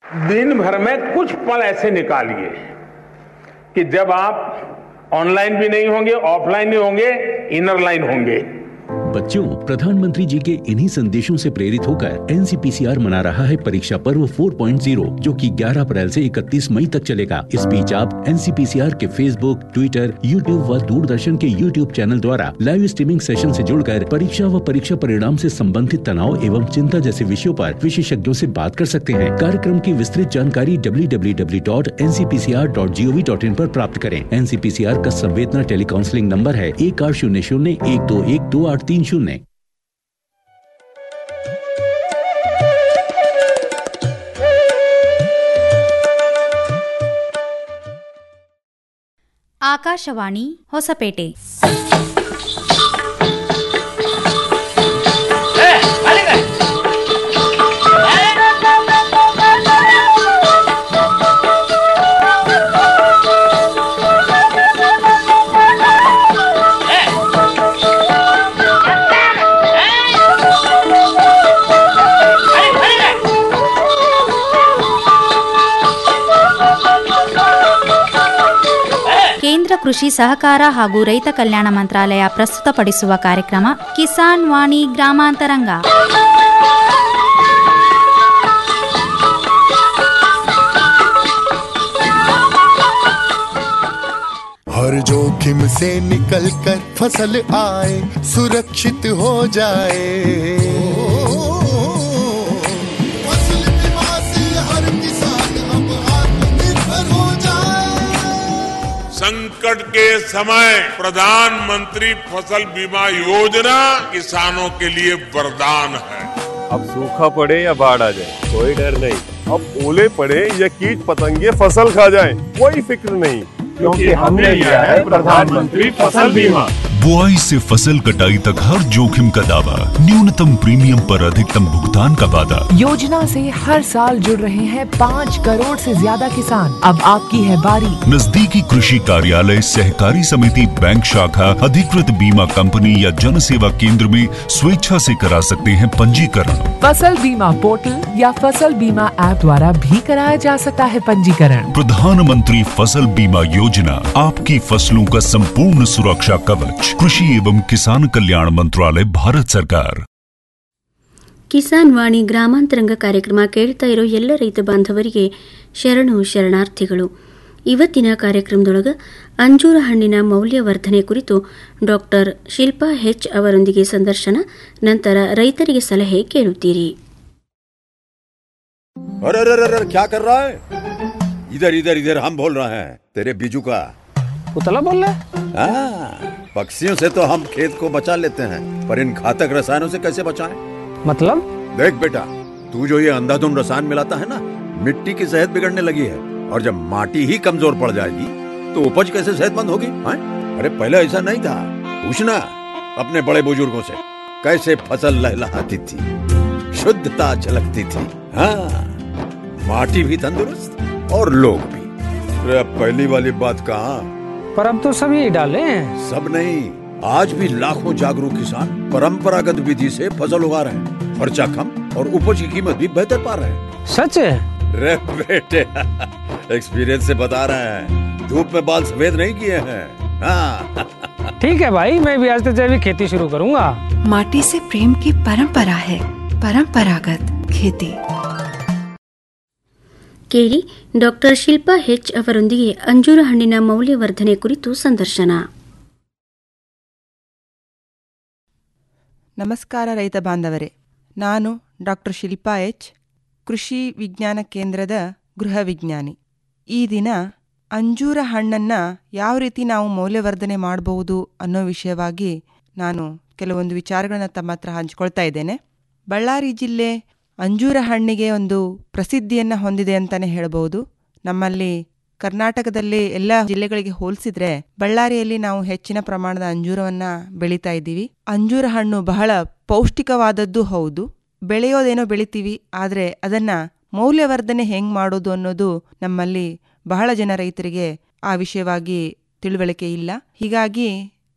दिन भर में कुछ पल ऐसे निकालिए कि जब आप ऑनलाइन भी नहीं होंगे ऑफलाइन नहीं होंगे इनर लाइन होंगे बच्चों प्रधानमंत्री जी के इन्हीं संदेशों से प्रेरित होकर एनसीपीसीआर मना रहा है परीक्षा पर्व 4.0 जो कि 11 अप्रैल से 31 मई तक चलेगा इस बीच आप एनसीपीसीआर के फेसबुक ट्विटर यूट्यूब व दूरदर्शन के यूट्यूब चैनल द्वारा लाइव स्ट्रीमिंग सेशन से जुड़कर परीक्षा व परीक्षा परिणाम से संबंधित तनाव एवं चिंता जैसे विषयों पर विशेषज्ञों से बात कर सकते हैं कार्यक्रम की विस्तृत जानकारी www.ncpcr.gov.in पर प्राप्त करें एनसीपीसीआर का संवेदना टेली काउंसलिंग नंबर है एक आठ शून्य शून्य एक दो एक दो आठ तीन शून्य ಆಕಾಶವಾಣಿ ಹೊಸಪೇಟೆ ಕೇಂದ್ರ ಕೃಷಿ ಸಹಕಾರ ಹಾಗೂ ರೈತ ಕಲ್ಯಾಣ ಮಂತ್ರಾಲಯ ಪ್ರಸ್ತುತಪಡಿಸುವ ಕಾರ್ಯಕ್ರಮ ಕಿಸಾನ್ ವಾಣಿ ಗ್ರಾಮಾಂತರಂಗ हर जोखिम से निकल कर फसल आए सुरक्षित हो जाए फसल बीमा से हर किसान अब आत्मनिर्भर हो जाए संकट के समय प्रधानमंत्री फसल बीमा योजना किसानों के लिए वरदान है अब सूखा पड़े या बाढ़ आ जाए कोई डर नहीं अब ओले पड़े या कीट पतंगे फसल खा जाए कोई फिक्र नहीं क्योंकि हमने लिया है प्रधानमंत्री फसल बीमा बुआई से फसल कटाई तक हर जोखिम का दावा न्यूनतम प्रीमियम पर अधिकतम भुगतान का वादा योजना से हर साल जुड़ रहे हैं पाँच करोड़ से ज्यादा किसान अब आपकी है बारी नजदीकी कृषि कार्यालय सहकारी समिति बैंक शाखा अधिकृत बीमा कंपनी या जन सेवा केंद्र में स्वेच्छा से करा सकते हैं पंजीकरण फसल बीमा पोर्टल या फसल बीमा ऐप द्वारा भी कराया जा सकता है पंजीकरण प्रधानमंत्री फसल बीमा योजना आपकी फसलों का संपूर्ण सुरक्षा कवच कृषि एवं किसान कल्याण मंत्रालय भारत सरकार ಕಿಸಾನ್ ವಾಣಿ ಗ್ರಾಮಾಂತರಂಗ ಕಾರ್ಯಕ್ರಮ ಕೇಳ್ತಾ ಇರೋ ಎಲ್ಲ ರೈತ ಬಾಂಧವರಿಗೆ ಶರಣು ಶರಣಾರ್ಥಿಗಳು ಇವತ್ತಿನ ಕಾರ್ಯಕ್ರಮದೊಳಗ ಅಂಜೂರ ಹಣ್ಣಿನ ಮೌಲ್ಯವರ್ಧನೆ ಕುರಿತು ಡಾಕ್ಟರ್ ಶಿಲ್ಪಾ ಹೆಚ್ ಅವರೊಂದಿಗೆ ಸಂದರ್ಶನ ನಂತರ ರೈತರಿಗೆ ಸಲಹೆ ಕೇಳುತ್ತೀರಿ अरे अरे अरे अरे, क्या कर रहा है इधर इधर इधर हम बोल रहे हैं तेरे बीजू का पुतला बोल रहा है हाँ, पक्षियों से तो हम खेत को बचा लेते हैं पर इन घातक रसायनों से कैसे बचाएं? मतलब देख बेटा तू जो ये अंधाधुंध रसायन मिलाता है ना मिट्टी की सेहत बिगड़ने लगी है और जब माटी ही कमजोर पड़ जाएगी तो उपज कैसे सेहतमंद होगी हाँ? अरे पहले ऐसा नहीं था पूछना अपने बड़े बुजुर्गों से कैसे फसल लहलहाती थी शुद्धता झलकती थी हाँ माटी भी तंदुरुस्त और लोग भी अरे अब पहली वाली बात कहाँ पर अब तो सब यही डाले हैं सब नहीं आज भी लाखों जागरूक किसान परंपरागत विधि से फसल उगा रहे हैं खर्चा कम और उपज की कीमत भी बेहतर पा रहे हैं सच है रे बेटे एक्सपीरियंस से बता रहे हैं धूप में बाल सफेद नहीं किए हैं हाँ ठीक है भाई मैं भी आज से जैविक खेती शुरू करूंगा माटी से प्रेम की परंपरा है परंपरागत खेती ಕೇಳಿ ಡಾಕ್ಟರ್ ಶಿಲ್ಪಾ ಹೆಚ್ ಅವರೊಂದಿಗೆ ಅಂಜೂರ ಹಣ್ಣಿನ ಮೌಲ್ಯವರ್ಧನೆ ಕುರಿತು ಸಂದರ್ಶನ ನಮಸ್ಕಾರ ರೈತ ಬಾಂಧವರೇ ನಾನು ಡಾಕ್ಟರ್ ಶಿಲ್ಪಾ ಎಚ್ ಕೃಷಿ ವಿಜ್ಞಾನ ಕೇಂದ್ರದ ಗೃಹ ವಿಜ್ಞಾನಿ ಈ ದಿನ ಅಂಜೂರ ಹಣ್ಣನ್ನು ಯಾವ ರೀತಿ ನಾವು ಮೌಲ್ಯವರ್ಧನೆ ಮಾಡಬಹುದು ಅನ್ನೋ ವಿಷಯವಾಗಿ ನಾನು ಕೆಲವೊಂದು ವಿಚಾರಗಳನ್ನು ತಮ್ಮ ಹತ್ರ ಹಂಚ್ಕೊಳ್ತಾ ಇದ್ದೇನೆ ಬಳ್ಳಾರಿ ಜಿಲ್ಲೆ ಅಂಜೂರ ಹಣ್ಣಿಗೆ ಒಂದು ಪ್ರಸಿದ್ಧಿಯನ್ನು ಹೊಂದಿದೆ ಅಂತಲೇ ಹೇಳಬಹುದು ನಮ್ಮಲ್ಲಿ ಕರ್ನಾಟಕದಲ್ಲಿ ಎಲ್ಲ ಜಿಲ್ಲೆಗಳಿಗೆ ಹೋಲಿಸಿದ್ರೆ ಬಳ್ಳಾರಿಯಲ್ಲಿ ನಾವು ಹೆಚ್ಚಿನ ಪ್ರಮಾಣದ ಅಂಜೂರವನ್ನ ಬೆಳೀತಾ ಇದ್ದೀವಿ ಅಂಜೂರ ಹಣ್ಣು ಬಹಳ ಪೌಷ್ಟಿಕವಾದದ್ದು ಹೌದು ಬೆಳೆಯೋದೇನೋ ಬೆಳಿತೀವಿ ಆದರೆ ಅದನ್ನ ಮೌಲ್ಯವರ್ಧನೆ ಹೆಂಗ್ ಮಾಡೋದು ಅನ್ನೋದು ನಮ್ಮಲ್ಲಿ ಬಹಳ ಜನ ರೈತರಿಗೆ ಆ ವಿಷಯವಾಗಿ ತಿಳುವಳಿಕೆ ಇಲ್ಲ ಹೀಗಾಗಿ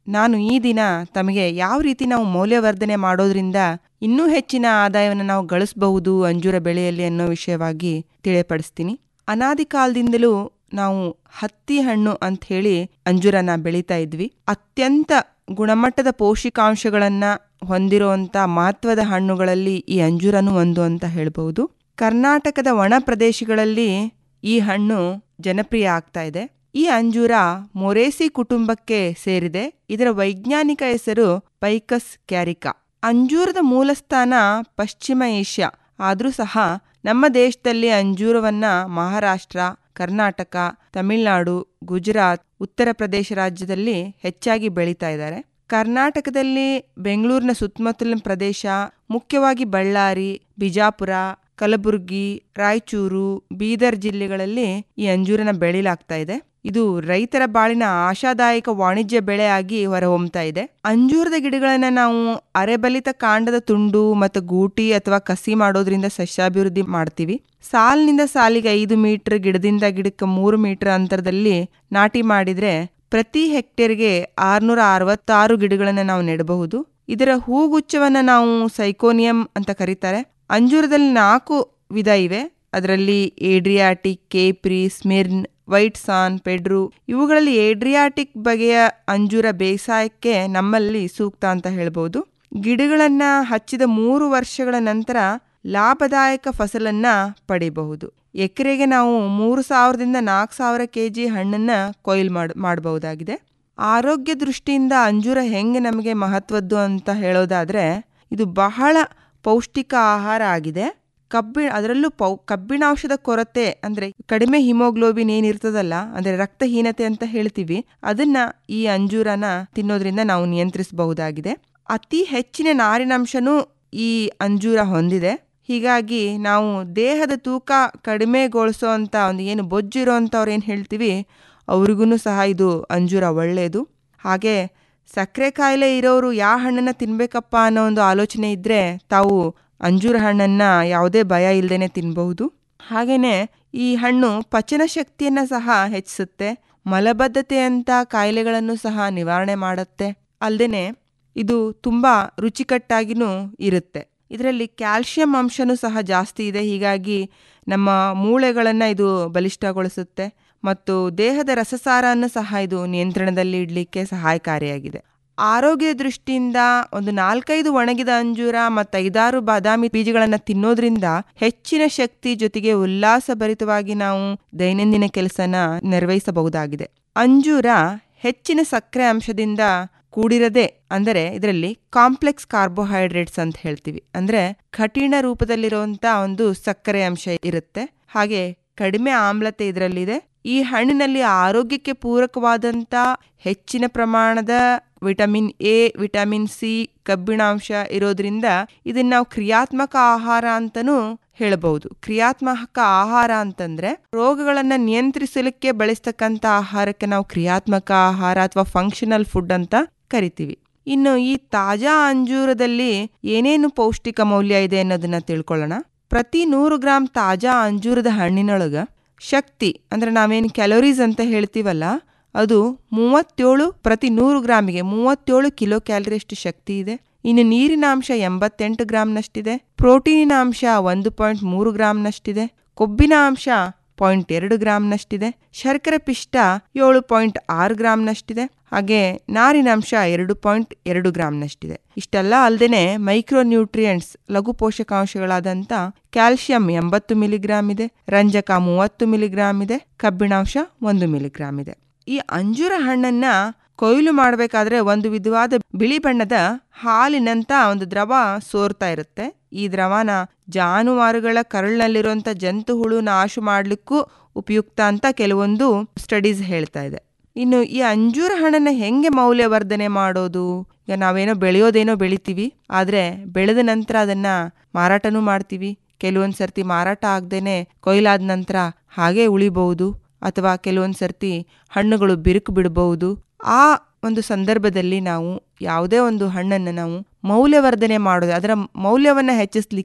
ನಾನು ಈ ದಿನ ತಮಗೆ ಯಾವ ರೀತಿ ನಾವು ಮೌಲ್ಯವರ್ಧನೆ ಮಾಡೋದ್ರಿಂದ ಇನ್ನೂ ಹೆಚ್ಚಿನ ಆದಾಯವನ್ನು ನಾವು ಗಳಿಸಬಹುದು ಅಂಜೂರ ಬೆಳೆಯಲ್ಲಿ ಅನ್ನೋ ವಿಷಯವಾಗಿ ತಿಳಿಯಪಡಿಸ್ತೀನಿ ಅನಾದಿ ಕಾಲದಿಂದಲೂ ನಾವು ಹತ್ತಿ ಹಣ್ಣು ಅಂತ ಹೇಳಿ ಅಂಜೂರನ ಬೆಳೀತಾ ಇದ್ವಿ ಅತ್ಯಂತ ಗುಣಮಟ್ಟದ ಪೋಷಕಾಂಶಗಳನ್ನ ಹೊಂದಿರುವಂತ ಮಹತ್ವದ ಹಣ್ಣುಗಳಲ್ಲಿ ಈ ಅಂಜೂರನು ಒಂದು ಅಂತ ಹೇಳ್ಬಹುದು ಕರ್ನಾಟಕದ ಒಣ ಪ್ರದೇಶಗಳಲ್ಲಿ ಈ ಹಣ್ಣು ಜನಪ್ರಿಯ ಆಗ್ತಾ ಇದೆ ಈ ಅಂಜೂರ ಮೊರೇಸಿ ಕುಟುಂಬಕ್ಕೆ ಸೇರಿದೆ ಇದರ ವೈಜ್ಞಾನಿಕ ಹೆಸರು ಪೈಕಸ್ ಕ್ಯಾರಿಕಾ ಅಂಜೂರದ ಮೂಲಸ್ಥಾನ ಪಶ್ಚಿಮ ಏಷ್ಯಾ ಆದರೂ ಸಹ ನಮ್ಮ ದೇಶದಲ್ಲಿ ಅಂಜೂರವನ್ನ ಮಹಾರಾಷ್ಟ್ರ ಕರ್ನಾಟಕ ತಮಿಳುನಾಡು ಗುಜರಾತ್ ಉತ್ತರ ಪ್ರದೇಶ ರಾಜ್ಯದಲ್ಲಿ ಹೆಚ್ಚಾಗಿ ಬೆಳೀತಾ ಇದ್ದಾರೆ ಕರ್ನಾಟಕದಲ್ಲಿ ಬೆಂಗಳೂರಿನ ಸುತ್ತಮುತ್ತಲಿನ ಪ್ರದೇಶ ಮುಖ್ಯವಾಗಿ ಬಳ್ಳಾರಿ ಬಿಜಾಪುರ ಕಲಬುರಗಿ ರಾಯಚೂರು ಬೀದರ್ ಜಿಲ್ಲೆಗಳಲ್ಲಿ ಈ ಅಂಜೂರನ ಬೆಳಿಲಾಗ್ತಾ ಇದೆ ಇದು ರೈತರ ಬಾಳಿನ ಆಶಾದಾಯಕ ವಾಣಿಜ್ಯ ಬೆಳೆ ಆಗಿ ಹೊರಹೊಮ್ತಾ ಇದೆ ಅಂಜೂರದ ಗಿಡಗಳನ್ನ ನಾವು ಅರೆಬಲಿತ ಕಾಂಡದ ತುಂಡು ಮತ್ತು ಗೂಟಿ ಅಥವಾ ಕಸಿ ಮಾಡೋದ್ರಿಂದ ಸಸ್ಯಾಭಿವೃದ್ಧಿ ಮಾಡ್ತೀವಿ ಸಾಲಿನಿಂದ ಸಾಲಿಗೆ ಐದು ಮೀಟರ್ ಗಿಡದಿಂದ ಗಿಡಕ್ಕೆ ಮೂರು ಮೀಟರ್ ಅಂತರದಲ್ಲಿ ನಾಟಿ ಮಾಡಿದ್ರೆ ಪ್ರತಿ ಹೆಕ್ಟೇರ್ಗೆ ಆರ್ನೂರ ಅರವತ್ತಾರು ಗಿಡಗಳನ್ನು ನಾವು ನೆಡಬಹುದು ಇದರ ಹೂಗುಚ್ಛವನ್ನ ನಾವು ಸೈಕೋನಿಯಂ ಅಂತ ಕರೀತಾರೆ ಅಂಜೂರದಲ್ಲಿ ನಾಲ್ಕು ವಿಧ ಇವೆ ಅದರಲ್ಲಿ ಏಡ್ರಿಯಾಟಿಕ್ ಕೇಪ್ರಿ ಸ್ಮಿರ್ನ್ ವೈಟ್ ಸಾನ್ ಪೆಡ್ರು ಇವುಗಳಲ್ಲಿ ಏಡ್ರಿಯಾಟಿಕ್ ಬಗೆಯ ಅಂಜೂರ ಬೇಸಾಯಕ್ಕೆ ನಮ್ಮಲ್ಲಿ ಸೂಕ್ತ ಅಂತ ಹೇಳ್ಬೋದು ಗಿಡಗಳನ್ನ ಹಚ್ಚಿದ ಮೂರು ವರ್ಷಗಳ ನಂತರ ಲಾಭದಾಯಕ ಫಸಲನ್ನ ಪಡಿಬಹುದು ಎಕರೆಗೆ ನಾವು ಮೂರು ಸಾವಿರದಿಂದ ನಾಲ್ಕು ಸಾವಿರ ಕೆ ಜಿ ಹಣ್ಣನ್ನ ಕೊಯ್ಲು ಮಾಡ್ ಮಾಡಬಹುದಾಗಿದೆ ಆರೋಗ್ಯ ದೃಷ್ಟಿಯಿಂದ ಅಂಜೂರ ಹೆಂಗೆ ನಮಗೆ ಮಹತ್ವದ್ದು ಅಂತ ಹೇಳೋದಾದ್ರೆ ಇದು ಬಹಳ ಪೌಷ್ಟಿಕ ಆಹಾರ ಆಗಿದೆ ಕಬ್ಬಿ ಅದರಲ್ಲೂ ಪೌ ಕಬ್ಬಿಣಾಂಶದ ಕೊರತೆ ಅಂದ್ರೆ ಕಡಿಮೆ ಹಿಮೋಗ್ಲೋಬಿನ್ ಏನಿರ್ತದಲ್ಲ ಅಂದ್ರೆ ರಕ್ತಹೀನತೆ ಅಂತ ಹೇಳ್ತೀವಿ ಅದನ್ನ ಈ ಅಂಜೂರನ ತಿನ್ನೋದ್ರಿಂದ ನಾವು ನಿಯಂತ್ರಿಸಬಹುದಾಗಿದೆ ಅತಿ ಹೆಚ್ಚಿನ ನಾರಿನಂಶನೂ ಈ ಅಂಜೂರ ಹೊಂದಿದೆ ಹೀಗಾಗಿ ನಾವು ದೇಹದ ತೂಕ ಕಡಿಮೆಗೊಳಿಸೋ ಅಂತ ಒಂದು ಏನು ಬೊಜ್ಜು ಇರೋವಂಥವ್ರು ಏನು ಹೇಳ್ತೀವಿ ಅವ್ರಿಗೂ ಸಹ ಇದು ಅಂಜೂರ ಒಳ್ಳೆಯದು ಹಾಗೆ ಸಕ್ಕರೆ ಕಾಯಿಲೆ ಇರೋರು ಯಾವ ಹಣ್ಣನ್ನು ತಿನ್ಬೇಕಪ್ಪ ಅನ್ನೋ ಒಂದು ಆಲೋಚನೆ ಇದ್ದರೆ ತಾವು ಅಂಜೂರ ಹಣ್ಣನ್ನು ಯಾವುದೇ ಭಯ ಇಲ್ಲದೇನೆ ತಿನ್ನಬಹುದು ಹಾಗೆಯೇ ಈ ಹಣ್ಣು ಪಚನ ಶಕ್ತಿಯನ್ನು ಸಹ ಹೆಚ್ಚಿಸುತ್ತೆ ಮಲಬದ್ಧತೆ ಅಂತ ಕಾಯಿಲೆಗಳನ್ನು ಸಹ ನಿವಾರಣೆ ಮಾಡುತ್ತೆ ಅಲ್ಲದೆ ಇದು ತುಂಬ ರುಚಿಕಟ್ಟಾಗಿನೂ ಇರುತ್ತೆ ಇದರಲ್ಲಿ ಕ್ಯಾಲ್ಶಿಯಂ ಅಂಶನೂ ಸಹ ಜಾಸ್ತಿ ಇದೆ ಹೀಗಾಗಿ ನಮ್ಮ ಮೂಳೆಗಳನ್ನು ಇದು ಬಲಿಷ್ಠಗೊಳಿಸುತ್ತೆ ಮತ್ತು ದೇಹದ ರಸಸಾರವನ್ನು ಸಹ ಇದು ನಿಯಂತ್ರಣದಲ್ಲಿ ಇಡಲಿಕ್ಕೆ ಸಹಾಯಕಾರಿಯಾಗಿದೆ ಆರೋಗ್ಯ ದೃಷ್ಟಿಯಿಂದ ಒಂದು ನಾಲ್ಕೈದು ಒಣಗಿದ ಅಂಜೂರ ಮತ್ತು ಐದಾರು ಬಾದಾಮಿ ಬೀಜಗಳನ್ನು ತಿನ್ನೋದ್ರಿಂದ ಹೆಚ್ಚಿನ ಶಕ್ತಿ ಜೊತೆಗೆ ಉಲ್ಲಾಸಭರಿತವಾಗಿ ನಾವು ದೈನಂದಿನ ಕೆಲಸನ ನಿರ್ವಹಿಸಬಹುದಾಗಿದೆ ಅಂಜೂರ ಹೆಚ್ಚಿನ ಸಕ್ಕರೆ ಅಂಶದಿಂದ ಕೂಡಿರದೆ ಅಂದರೆ ಇದರಲ್ಲಿ ಕಾಂಪ್ಲೆಕ್ಸ್ ಕಾರ್ಬೋಹೈಡ್ರೇಟ್ಸ್ ಅಂತ ಹೇಳ್ತೀವಿ ಅಂದ್ರೆ ಕಠಿಣ ರೂಪದಲ್ಲಿರುವಂತ ಒಂದು ಸಕ್ಕರೆ ಅಂಶ ಇರುತ್ತೆ ಹಾಗೆ ಕಡಿಮೆ ಆಮ್ಲತೆ ಇದರಲ್ಲಿದೆ ಈ ಹಣ್ಣಿನಲ್ಲಿ ಆರೋಗ್ಯಕ್ಕೆ ಪೂರಕವಾದಂತ ಹೆಚ್ಚಿನ ಪ್ರಮಾಣದ ವಿಟಮಿನ್ ಎ ವಿಟಮಿನ್ ಸಿ ಕಬ್ಬಿಣಾಂಶ ಇರೋದ್ರಿಂದ ಇದನ್ನ ನಾವು ಕ್ರಿಯಾತ್ಮಕ ಆಹಾರ ಅಂತನೂ ಹೇಳಬಹುದು ಕ್ರಿಯಾತ್ಮಕ ಆಹಾರ ಅಂತಂದ್ರೆ ರೋಗಗಳನ್ನ ನಿಯಂತ್ರಿಸಲಿಕ್ಕೆ ಬಳಸ್ತಕ್ಕಂಥ ಆಹಾರಕ್ಕೆ ನಾವು ಕ್ರಿಯಾತ್ಮಕ ಆಹಾರ ಅಥವಾ ಫಂಕ್ಷನಲ್ ಫುಡ್ ಅಂತ ಕರಿತೀವಿ ಇನ್ನು ಈ ತಾಜಾ ಅಂಜೂರದಲ್ಲಿ ಏನೇನು ಪೌಷ್ಟಿಕ ಮೌಲ್ಯ ಇದೆ ಅನ್ನೋದನ್ನ ತಿಳ್ಕೊಳ್ಳೋಣ ಪ್ರತಿ ನೂರು ಗ್ರಾಂ ತಾಜಾ ಅಂಜೂರದ ಹಣ್ಣಿನೊಳಗ ಶಕ್ತಿ ಅಂದ್ರೆ ನಾವೇನು ಕ್ಯಾಲೋರೀಸ್ ಅಂತ ಹೇಳ್ತೀವಲ್ಲ ಅದು ಮೂವತ್ತೇಳು ಪ್ರತಿ ನೂರು ಗ್ರಾಮಿಗೆ ಮೂವತ್ತೇಳು ಕಿಲೋ ಕ್ಯಾಲರಿಯಷ್ಟು ಶಕ್ತಿ ಇದೆ ಇನ್ನು ನೀರಿನ ಅಂಶ ಎಂಬತ್ತೆಂಟು ಗ್ರಾಂನಷ್ಟಿದೆ ಪ್ರೋಟೀನಿನ ಅಂಶ ಒಂದು ಪಾಯಿಂಟ್ ಮೂರು ಗ್ರಾಂನಷ್ಟಿದೆ ಕೊಬ್ಬಿನ ಅಂಶ ಪಾಯಿಂಟ್ ಎರಡು ಗ್ರಾಂನಷ್ಟಿದೆ ಶರ್ಕರೆ ಪಿಷ್ಟ ಏಳು ಪಾಯಿಂಟ್ ಆರು ಗ್ರಾಂನಷ್ಟಿದೆ ಹಾಗೆ ನಾರಿನಾಂಶ ಎರಡು ಪಾಯಿಂಟ್ ಎರಡು ಗ್ರಾಂನಷ್ಟಿದೆ ಇಷ್ಟೆಲ್ಲ ಅಲ್ಲದೆ ಮೈಕ್ರೋ ನ್ಯೂಟ್ರಿಯೆಂಟ್ಸ್ ಲಘು ಪೋಷಕಾಂಶಗಳಾದಂಥ ಕ್ಯಾಲ್ಸಿಯಂ ಎಂಬತ್ತು ಮಿಲಿಗ್ರಾಮ್ ಇದೆ ರಂಜಕ ಮೂವತ್ತು ಮಿಲಿಗ್ರಾಮ್ ಇದೆ ಕಬ್ಬಿಣಾಂಶ ಒಂದು ಮಿಲಿಗ್ರಾಮ್ ಇದೆ ಈ ಅಂಜೂರ ಹಣ್ಣನ್ನ ಕೊಯ್ಲು ಮಾಡಬೇಕಾದ್ರೆ ಒಂದು ವಿಧವಾದ ಬಿಳಿ ಬಣ್ಣದ ಹಾಲಿನಂತ ಒಂದು ದ್ರವ ಸೋರ್ತಾ ಇರುತ್ತೆ ಈ ದ್ರವನ ಜಾನುವಾರುಗಳ ಕರಳಿನಲ್ಲಿರುವಂಥ ಜಂತು ಹುಳು ನಾಶ ಮಾಡಲಿಕ್ಕೂ ಉಪಯುಕ್ತ ಅಂತ ಕೆಲವೊಂದು ಸ್ಟಡೀಸ್ ಹೇಳ್ತಾ ಇದೆ ಇನ್ನು ಈ ಅಂಜೂರ ಹಣ್ಣನ್ನ ಹೆಂಗೆ ಮೌಲ್ಯವರ್ಧನೆ ಮಾಡೋದು ಈಗ ನಾವೇನೋ ಬೆಳೆಯೋದೇನೋ ಬೆಳಿತೀವಿ ಆದರೆ ಬೆಳೆದ ನಂತರ ಅದನ್ನ ಮಾರಾಟನೂ ಮಾಡ್ತೀವಿ ಕೆಲವೊಂದು ಸರ್ತಿ ಮಾರಾಟ ಆಗದೇನೆ ಕೊಯ್ಲಾದ ನಂತರ ಹಾಗೆ ಉಳಿಬಹುದು ಅಥವಾ ಕೆಲವೊಂದು ಸರ್ತಿ ಹಣ್ಣುಗಳು ಬಿರುಕು ಬಿಡಬಹುದು ಆ ಒಂದು ಸಂದರ್ಭದಲ್ಲಿ ನಾವು ಯಾವುದೇ ಒಂದು ಹಣ್ಣನ್ನು ನಾವು ಮೌಲ್ಯವರ್ಧನೆ ಮಾಡೋದು ಅದರ ಮೌಲ್ಯವನ್ನು ಹೆಚ್ಚಿಸಲಿಕ್ಕೆ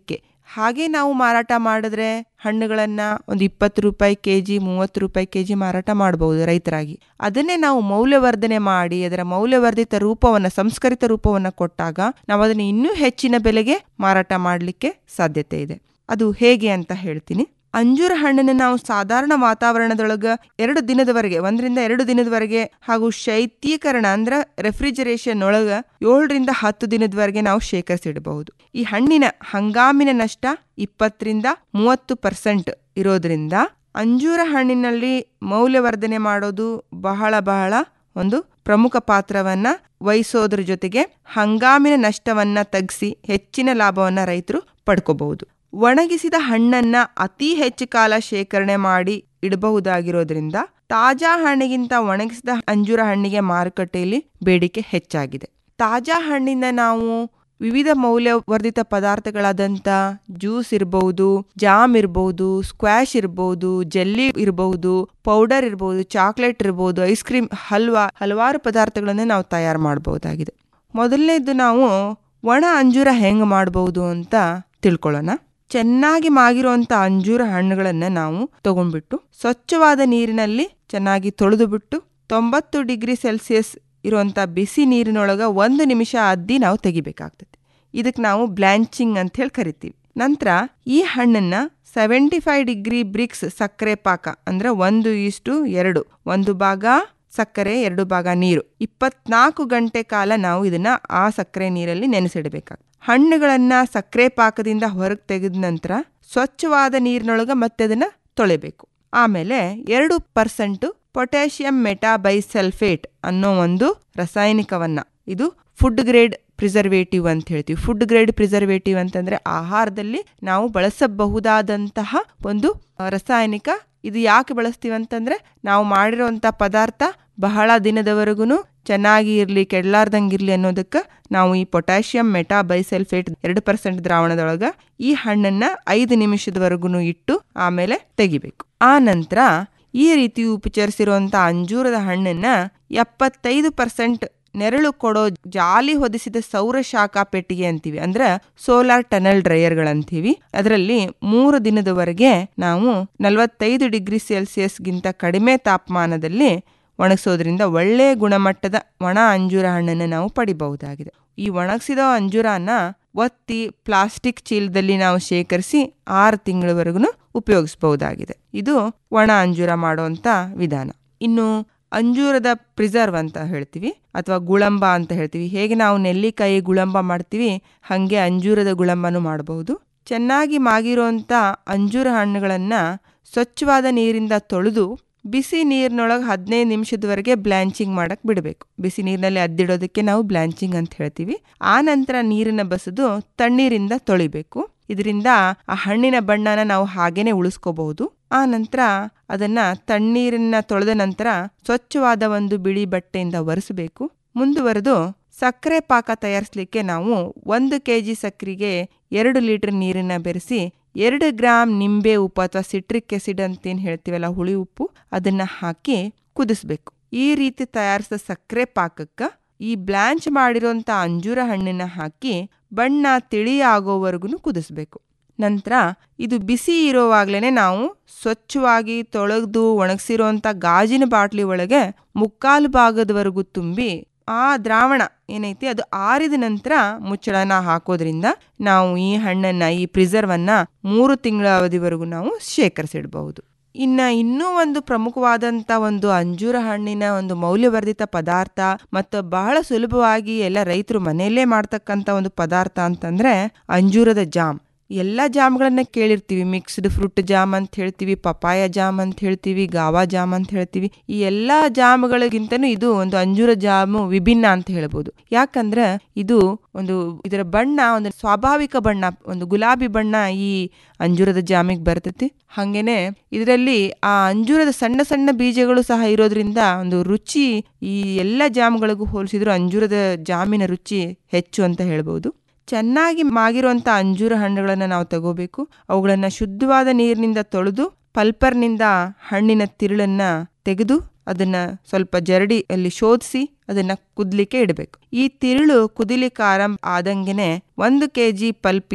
ಹಾಗೆ ನಾವು ಮಾರಾಟ ಮಾಡಿದ್ರೆ ಹಣ್ಣುಗಳನ್ನ ಒಂದು ಇಪ್ಪತ್ತು ರೂಪಾಯಿ ಕೆ ಜಿ ಮೂವತ್ತು ರೂಪಾಯಿ ಕೆ ಜಿ ಮಾರಾಟ ಮಾಡಬಹುದು ರೈತರಾಗಿ ಅದನ್ನೇ ನಾವು ಮೌಲ್ಯವರ್ಧನೆ ಮಾಡಿ ಅದರ ಮೌಲ್ಯವರ್ಧಿತ ರೂಪವನ್ನು ಸಂಸ್ಕರಿತ ರೂಪವನ್ನು ಕೊಟ್ಟಾಗ ನಾವು ಅದನ್ನು ಇನ್ನೂ ಹೆಚ್ಚಿನ ಬೆಲೆಗೆ ಮಾರಾಟ ಮಾಡಲಿಕ್ಕೆ ಸಾಧ್ಯತೆ ಇದೆ ಅದು ಹೇಗೆ ಅಂತ ಹೇಳ್ತೀನಿ ಅಂಜೂರ ಹಣ್ಣನ್ನು ನಾವು ಸಾಧಾರಣ ವಾತಾವರಣದೊಳಗ ಎರಡು ದಿನದವರೆಗೆ ಒಂದರಿಂದ ಎರಡು ದಿನದವರೆಗೆ ಹಾಗೂ ಶೈತ್ಯೀಕರಣ ಅಂದ್ರೆ ರೆಫ್ರಿಜರೇಷನ್ ಒಳಗ ಏಳರಿಂದ ಹತ್ತು ದಿನದವರೆಗೆ ನಾವು ಶೇಖರಿಸಿಡಬಹುದು ಈ ಹಣ್ಣಿನ ಹಂಗಾಮಿನ ನಷ್ಟ ಇಪ್ಪತ್ತರಿಂದ ಮೂವತ್ತು ಪರ್ಸೆಂಟ್ ಇರೋದ್ರಿಂದ ಅಂಜೂರ ಹಣ್ಣಿನಲ್ಲಿ ಮೌಲ್ಯವರ್ಧನೆ ಮಾಡೋದು ಬಹಳ ಬಹಳ ಒಂದು ಪ್ರಮುಖ ಪಾತ್ರವನ್ನ ವಹಿಸೋದ್ರ ಜೊತೆಗೆ ಹಂಗಾಮಿನ ನಷ್ಟವನ್ನ ತಗ್ಸಿ ಹೆಚ್ಚಿನ ಲಾಭವನ್ನ ರೈತರು ಪಡ್ಕೋಬಹುದು ಒಣಗಿಸಿದ ಹಣ್ಣನ್ನ ಅತಿ ಹೆಚ್ಚು ಕಾಲ ಶೇಖರಣೆ ಮಾಡಿ ಇಡಬಹುದಾಗಿರೋದ್ರಿಂದ ತಾಜಾ ಹಣ್ಣಿಗಿಂತ ಒಣಗಿಸಿದ ಅಂಜೂರ ಹಣ್ಣಿಗೆ ಮಾರುಕಟ್ಟೆಯಲ್ಲಿ ಬೇಡಿಕೆ ಹೆಚ್ಚಾಗಿದೆ ತಾಜಾ ಹಣ್ಣಿಂದ ನಾವು ವಿವಿಧ ಮೌಲ್ಯವರ್ಧಿತ ಪದಾರ್ಥಗಳಾದಂಥ ಜ್ಯೂಸ್ ಇರಬಹುದು ಜಾಮ್ ಇರಬಹುದು ಸ್ಕ್ವಾಶ್ ಇರಬಹುದು ಜೆಲ್ಲಿ ಇರಬಹುದು ಪೌಡರ್ ಇರಬಹುದು ಚಾಕ್ಲೇಟ್ ಇರಬಹುದು ಐಸ್ ಕ್ರೀಮ್ ಹಲ್ವಾ ಹಲವಾರು ಪದಾರ್ಥಗಳನ್ನು ನಾವು ತಯಾರು ಮಾಡಬಹುದಾಗಿದೆ ಮೊದಲನೇದು ನಾವು ಒಣ ಅಂಜೂರ ಹೆಂಗೆ ಮಾಡಬಹುದು ಅಂತ ತಿಳ್ಕೊಳ್ಳೋಣ ಚೆನ್ನಾಗಿ ಮಾಗಿರುವಂಥ ಅಂಜೂರ ಹಣ್ಣುಗಳನ್ನು ನಾವು ತಗೊಂಡ್ಬಿಟ್ಟು ಸ್ವಚ್ಛವಾದ ನೀರಿನಲ್ಲಿ ಚೆನ್ನಾಗಿ ತೊಳೆದು ಬಿಟ್ಟು ತೊಂಬತ್ತು ಡಿಗ್ರಿ ಸೆಲ್ಸಿಯಸ್ ಇರುವಂಥ ಬಿಸಿ ನೀರಿನೊಳಗ ಒಂದು ನಿಮಿಷ ಅದ್ದಿ ನಾವು ತೆಗಿಬೇಕಾಗ್ತದೆ ಇದಕ್ಕೆ ನಾವು ಬ್ಲ್ಯಾಂಚಿಂಗ್ ಅಂತ ಹೇಳಿ ಕರಿತೀವಿ ನಂತರ ಈ ಹಣ್ಣನ್ನ ಸೆವೆಂಟಿ ಫೈವ್ ಡಿಗ್ರಿ ಬ್ರಿಕ್ಸ್ ಸಕ್ಕರೆ ಪಾಕ ಅಂದ್ರೆ ಒಂದು ಇಷ್ಟು ಎರಡು ಒಂದು ಭಾಗ ಸಕ್ಕರೆ ಎರಡು ಭಾಗ ನೀರು ಇಪ್ಪತ್ನಾಲ್ಕು ಗಂಟೆ ಕಾಲ ನಾವು ಇದನ್ನ ಆ ಸಕ್ಕರೆ ನೀರಲ್ಲಿ ನೆನೆಸಿಡಬೇಕಾಗ್ತದೆ ಹಣ್ಣುಗಳನ್ನ ಸಕ್ಕರೆ ಪಾಕದಿಂದ ಹೊರಗೆ ತೆಗೆದ ನಂತರ ಸ್ವಚ್ಛವಾದ ನೀರಿನೊಳಗ ಮತ್ತೆ ಅದನ್ನ ತೊಳೆಬೇಕು ಆಮೇಲೆ ಎರಡು ಪರ್ಸೆಂಟ್ ಪೊಟ್ಯಾಷಿಯಂ ಮೆಟಾಬೈಸಲ್ಫೇಟ್ ಅನ್ನೋ ಒಂದು ರಾಸಾಯನಿಕವನ್ನ ಇದು ಫುಡ್ ಗ್ರೇಡ್ ಪ್ರಿಸರ್ವೇಟಿವ್ ಅಂತ ಹೇಳ್ತೀವಿ ಫುಡ್ ಗ್ರೇಡ್ ಪ್ರಿಸರ್ವೇಟಿವ್ ಅಂತಂದ್ರೆ ಆಹಾರದಲ್ಲಿ ನಾವು ಬಳಸಬಹುದಾದಂತಹ ಒಂದು ರಾಸಾಯನಿಕ ಇದು ಯಾಕೆ ಬಳಸ್ತೀವಿ ಅಂತಂದ್ರೆ ನಾವು ಮಾಡಿರೋಂಥ ಪದಾರ್ಥ ಬಹಳ ದಿನದವರೆಗೂ ಚೆನ್ನಾಗಿ ಇರಲಿ ಕೆಡಲಾರ್ದಂಗಿರ್ಲಿ ಅನ್ನೋದಕ್ಕೆ ನಾವು ಈ ಪೊಟ್ಯಾಷಿಯಂ ಮೆಟಾಬೈಸಲ್ಫೇಟ್ ಎರಡು ಪರ್ಸೆಂಟ್ ದ್ರಾವಣದೊಳಗ ಈ ಹಣ್ಣನ್ನ ಐದು ನಿಮಿಷದವರೆಗೂ ಇಟ್ಟು ಆಮೇಲೆ ತೆಗಿಬೇಕು ಆ ನಂತರ ಈ ರೀತಿ ಉಪಚರಿಸಿರುವಂಥ ಅಂಜೂರದ ಹಣ್ಣನ್ನ ಎಪ್ಪತ್ತೈದು ಪರ್ಸೆಂಟ್ ನೆರಳು ಕೊಡೋ ಜಾಲಿ ಹೊದಿಸಿದ ಸೌರಶಾಖ ಪೆಟ್ಟಿಗೆ ಅಂತೀವಿ ಅಂದ್ರೆ ಸೋಲಾರ್ ಟನಲ್ ಡ್ರೈಯರ್ಗಳಂತೀವಿ ಅದರಲ್ಲಿ ಮೂರು ದಿನದವರೆಗೆ ನಾವು ನಲವತ್ತೈದು ಡಿಗ್ರಿ ಸೆಲ್ಸಿಯಸ್ಗಿಂತ ಕಡಿಮೆ ತಾಪಮಾನದಲ್ಲಿ ಒಣಗಿಸೋದ್ರಿಂದ ಒಳ್ಳೆಯ ಗುಣಮಟ್ಟದ ಒಣ ಅಂಜೂರ ಹಣ್ಣನ್ನು ನಾವು ಪಡಿಬಹುದಾಗಿದೆ ಈ ಒಣಗಿಸಿದ ಅಂಜೂರನ ಒತ್ತಿ ಪ್ಲಾಸ್ಟಿಕ್ ಚೀಲದಲ್ಲಿ ನಾವು ಶೇಖರಿಸಿ ಆರು ತಿಂಗಳವರೆಗೂ ಉಪಯೋಗಿಸಬಹುದಾಗಿದೆ ಇದು ಒಣ ಅಂಜೂರ ಮಾಡುವಂತ ವಿಧಾನ ಇನ್ನು ಅಂಜೂರದ ಪ್ರಿಸರ್ವ್ ಅಂತ ಹೇಳ್ತೀವಿ ಅಥವಾ ಗುಳಂಬ ಅಂತ ಹೇಳ್ತೀವಿ ಹೇಗೆ ನಾವು ನೆಲ್ಲಿಕಾಯಿ ಗುಳಂಬ ಮಾಡ್ತೀವಿ ಹಾಗೆ ಅಂಜೂರದ ಗುಳಂಬನೂ ಮಾಡಬಹುದು ಚೆನ್ನಾಗಿ ಮಾಗಿರುವಂಥ ಅಂಜೂರ ಹಣ್ಣುಗಳನ್ನು ಸ್ವಚ್ಛವಾದ ನೀರಿಂದ ತೊಳೆದು ಬಿಸಿ ನೀರಿನೊಳಗೆ ಹದಿನೈದು ನಿಮಿಷದವರೆಗೆ ಬ್ಲ್ಯಾಂಚಿಂಗ್ ಮಾಡಕ್ಕೆ ಬಿಡಬೇಕು ಬಿಸಿ ನೀರಿನಲ್ಲಿ ಅದ್ದಿಡೋದಕ್ಕೆ ನಾವು ಬ್ಲ್ಯಾಂಚಿಂಗ್ ಅಂತ ಹೇಳ್ತೀವಿ ಆ ನಂತರ ನೀರನ್ನ ಬಸಿದು ತಣ್ಣೀರಿಂದ ತೊಳಿಬೇಕು ಇದರಿಂದ ಆ ಹಣ್ಣಿನ ಬಣ್ಣನ ನಾವು ಹಾಗೇನೆ ಉಳಿಸ್ಕೋಬಹುದು ಆ ನಂತರ ಅದನ್ನ ತಣ್ಣೀರನ್ನ ತೊಳೆದ ನಂತರ ಸ್ವಚ್ಛವಾದ ಒಂದು ಬಿಳಿ ಬಟ್ಟೆಯಿಂದ ಒರೆಸಬೇಕು ಮುಂದುವರೆದು ಸಕ್ಕರೆ ಪಾಕ ತಯಾರಿಸಲಿಕ್ಕೆ ನಾವು ಒಂದು ಕೆ ಜಿ ಸಕ್ಕರೆಗೆ ಎರಡು ಲೀಟರ್ ನೀರನ್ನ ಬೆರೆಸಿ ಎರಡು ಗ್ರಾಮ್ ನಿಂಬೆ ಉಪ್ಪು ಅಥವಾ ಸಿಟ್ರಿಕ್ ಆಸಿಡ್ ಅಂತೇನು ಹೇಳ್ತೀವಲ್ಲ ಹುಳಿ ಉಪ್ಪು ಅದನ್ನ ಹಾಕಿ ಕುದಿಸ್ಬೇಕು ಈ ರೀತಿ ತಯಾರಿಸಿದ ಸಕ್ಕರೆ ಪಾಕಕ್ಕೆ ಈ ಬ್ಲ್ಯಾಂಚ್ ಮಾಡಿರೋಂಥ ಅಂಜೂರ ಹಣ್ಣನ್ನ ಹಾಕಿ ಬಣ್ಣ ತಿಳಿ ಆಗೋವರೆಗೂ ಕುದಿಸ್ಬೇಕು ನಂತರ ಇದು ಬಿಸಿ ಇರೋವಾಗ್ಲೇ ನಾವು ಸ್ವಚ್ಛವಾಗಿ ತೊಳೆದು ಒಣಗಿಸಿರೋಂಥ ಗಾಜಿನ ಬಾಟ್ಲಿ ಒಳಗೆ ಮುಕ್ಕಾಲು ಭಾಗದವರೆಗೂ ತುಂಬಿ ಆ ದ್ರಾವಣ ಏನೈತಿ ಅದು ಆರಿದ ನಂತರ ಮುಚ್ಚಳನ ಹಾಕೋದ್ರಿಂದ ನಾವು ಈ ಹಣ್ಣನ್ನ ಈ ಪ್ರಿಸರ್ವನ್ನ ಮೂರು ತಿಂಗಳ ಅವಧಿವರೆಗೂ ನಾವು ಶೇಖರಿಸಿಡಬಹುದು ಇನ್ನ ಇನ್ನೂ ಒಂದು ಪ್ರಮುಖವಾದಂತ ಒಂದು ಅಂಜೂರ ಹಣ್ಣಿನ ಒಂದು ಮೌಲ್ಯವರ್ಧಿತ ಪದಾರ್ಥ ಮತ್ತು ಬಹಳ ಸುಲಭವಾಗಿ ಎಲ್ಲ ರೈತರು ಮನೆಯಲ್ಲೇ ಮಾಡ್ತಕ್ಕಂಥ ಒಂದು ಪದಾರ್ಥ ಅಂತಂದ್ರೆ ಅಂಜೂರದ ಜಾಮ್ ಎಲ್ಲ ಜಾಮ್ಗಳನ್ನ ಕೇಳಿರ್ತೀವಿ ಮಿಕ್ಸ್ಡ್ ಫ್ರೂಟ್ ಜಾಮ್ ಅಂತ ಹೇಳ್ತೀವಿ ಪಪಾಯ ಜಾಮ್ ಅಂತ ಹೇಳ್ತೀವಿ ಗಾವಾ ಜಾಮ್ ಅಂತ ಹೇಳ್ತೀವಿ ಈ ಎಲ್ಲಾ ಜಾಮ್ಗಳಿಗಿಂತನೂ ಇದು ಒಂದು ಅಂಜೂರ ಜಾಮು ವಿಭಿನ್ನ ಅಂತ ಹೇಳ್ಬೋದು ಯಾಕಂದ್ರೆ ಇದು ಒಂದು ಇದರ ಬಣ್ಣ ಒಂದು ಸ್ವಾಭಾವಿಕ ಬಣ್ಣ ಒಂದು ಗುಲಾಬಿ ಬಣ್ಣ ಈ ಅಂಜೂರದ ಜಾಮಿಗೆ ಬರ್ತೈತಿ ಹಾಗೇನೆ ಇದರಲ್ಲಿ ಆ ಅಂಜೂರದ ಸಣ್ಣ ಸಣ್ಣ ಬೀಜಗಳು ಸಹ ಇರೋದ್ರಿಂದ ಒಂದು ರುಚಿ ಈ ಎಲ್ಲ ಜಾಮ್ಗಳಿಗೂ ಹೋಲಿಸಿದ್ರು ಅಂಜೂರದ ಜಾಮಿನ ರುಚಿ ಹೆಚ್ಚು ಅಂತ ಹೇಳ್ಬೋದು ಚೆನ್ನಾಗಿ ಮಾಗಿರುವಂಥ ಅಂಜೂರ ಹಣ್ಣುಗಳನ್ನು ನಾವು ತಗೋಬೇಕು ಅವುಗಳನ್ನು ಶುದ್ಧವಾದ ನೀರಿನಿಂದ ತೊಳೆದು ಪಲ್ಪರ್ನಿಂದ ಹಣ್ಣಿನ ತಿರುಳನ್ನ ತೆಗೆದು ಅದನ್ನ ಸ್ವಲ್ಪ ಜರಡಿ ಅಲ್ಲಿ ಶೋಧಿಸಿ ಅದನ್ನ ಕುದ್ಲಿಕ್ಕೆ ಇಡಬೇಕು ಈ ತಿರುಳು ಕುದಿಲಿಕ್ಕೆ ಆರಂಭ ಆದಂಗೆನೆ ಒಂದು ಕೆ ಜಿ ಪಲ್ಪ್ಗೆ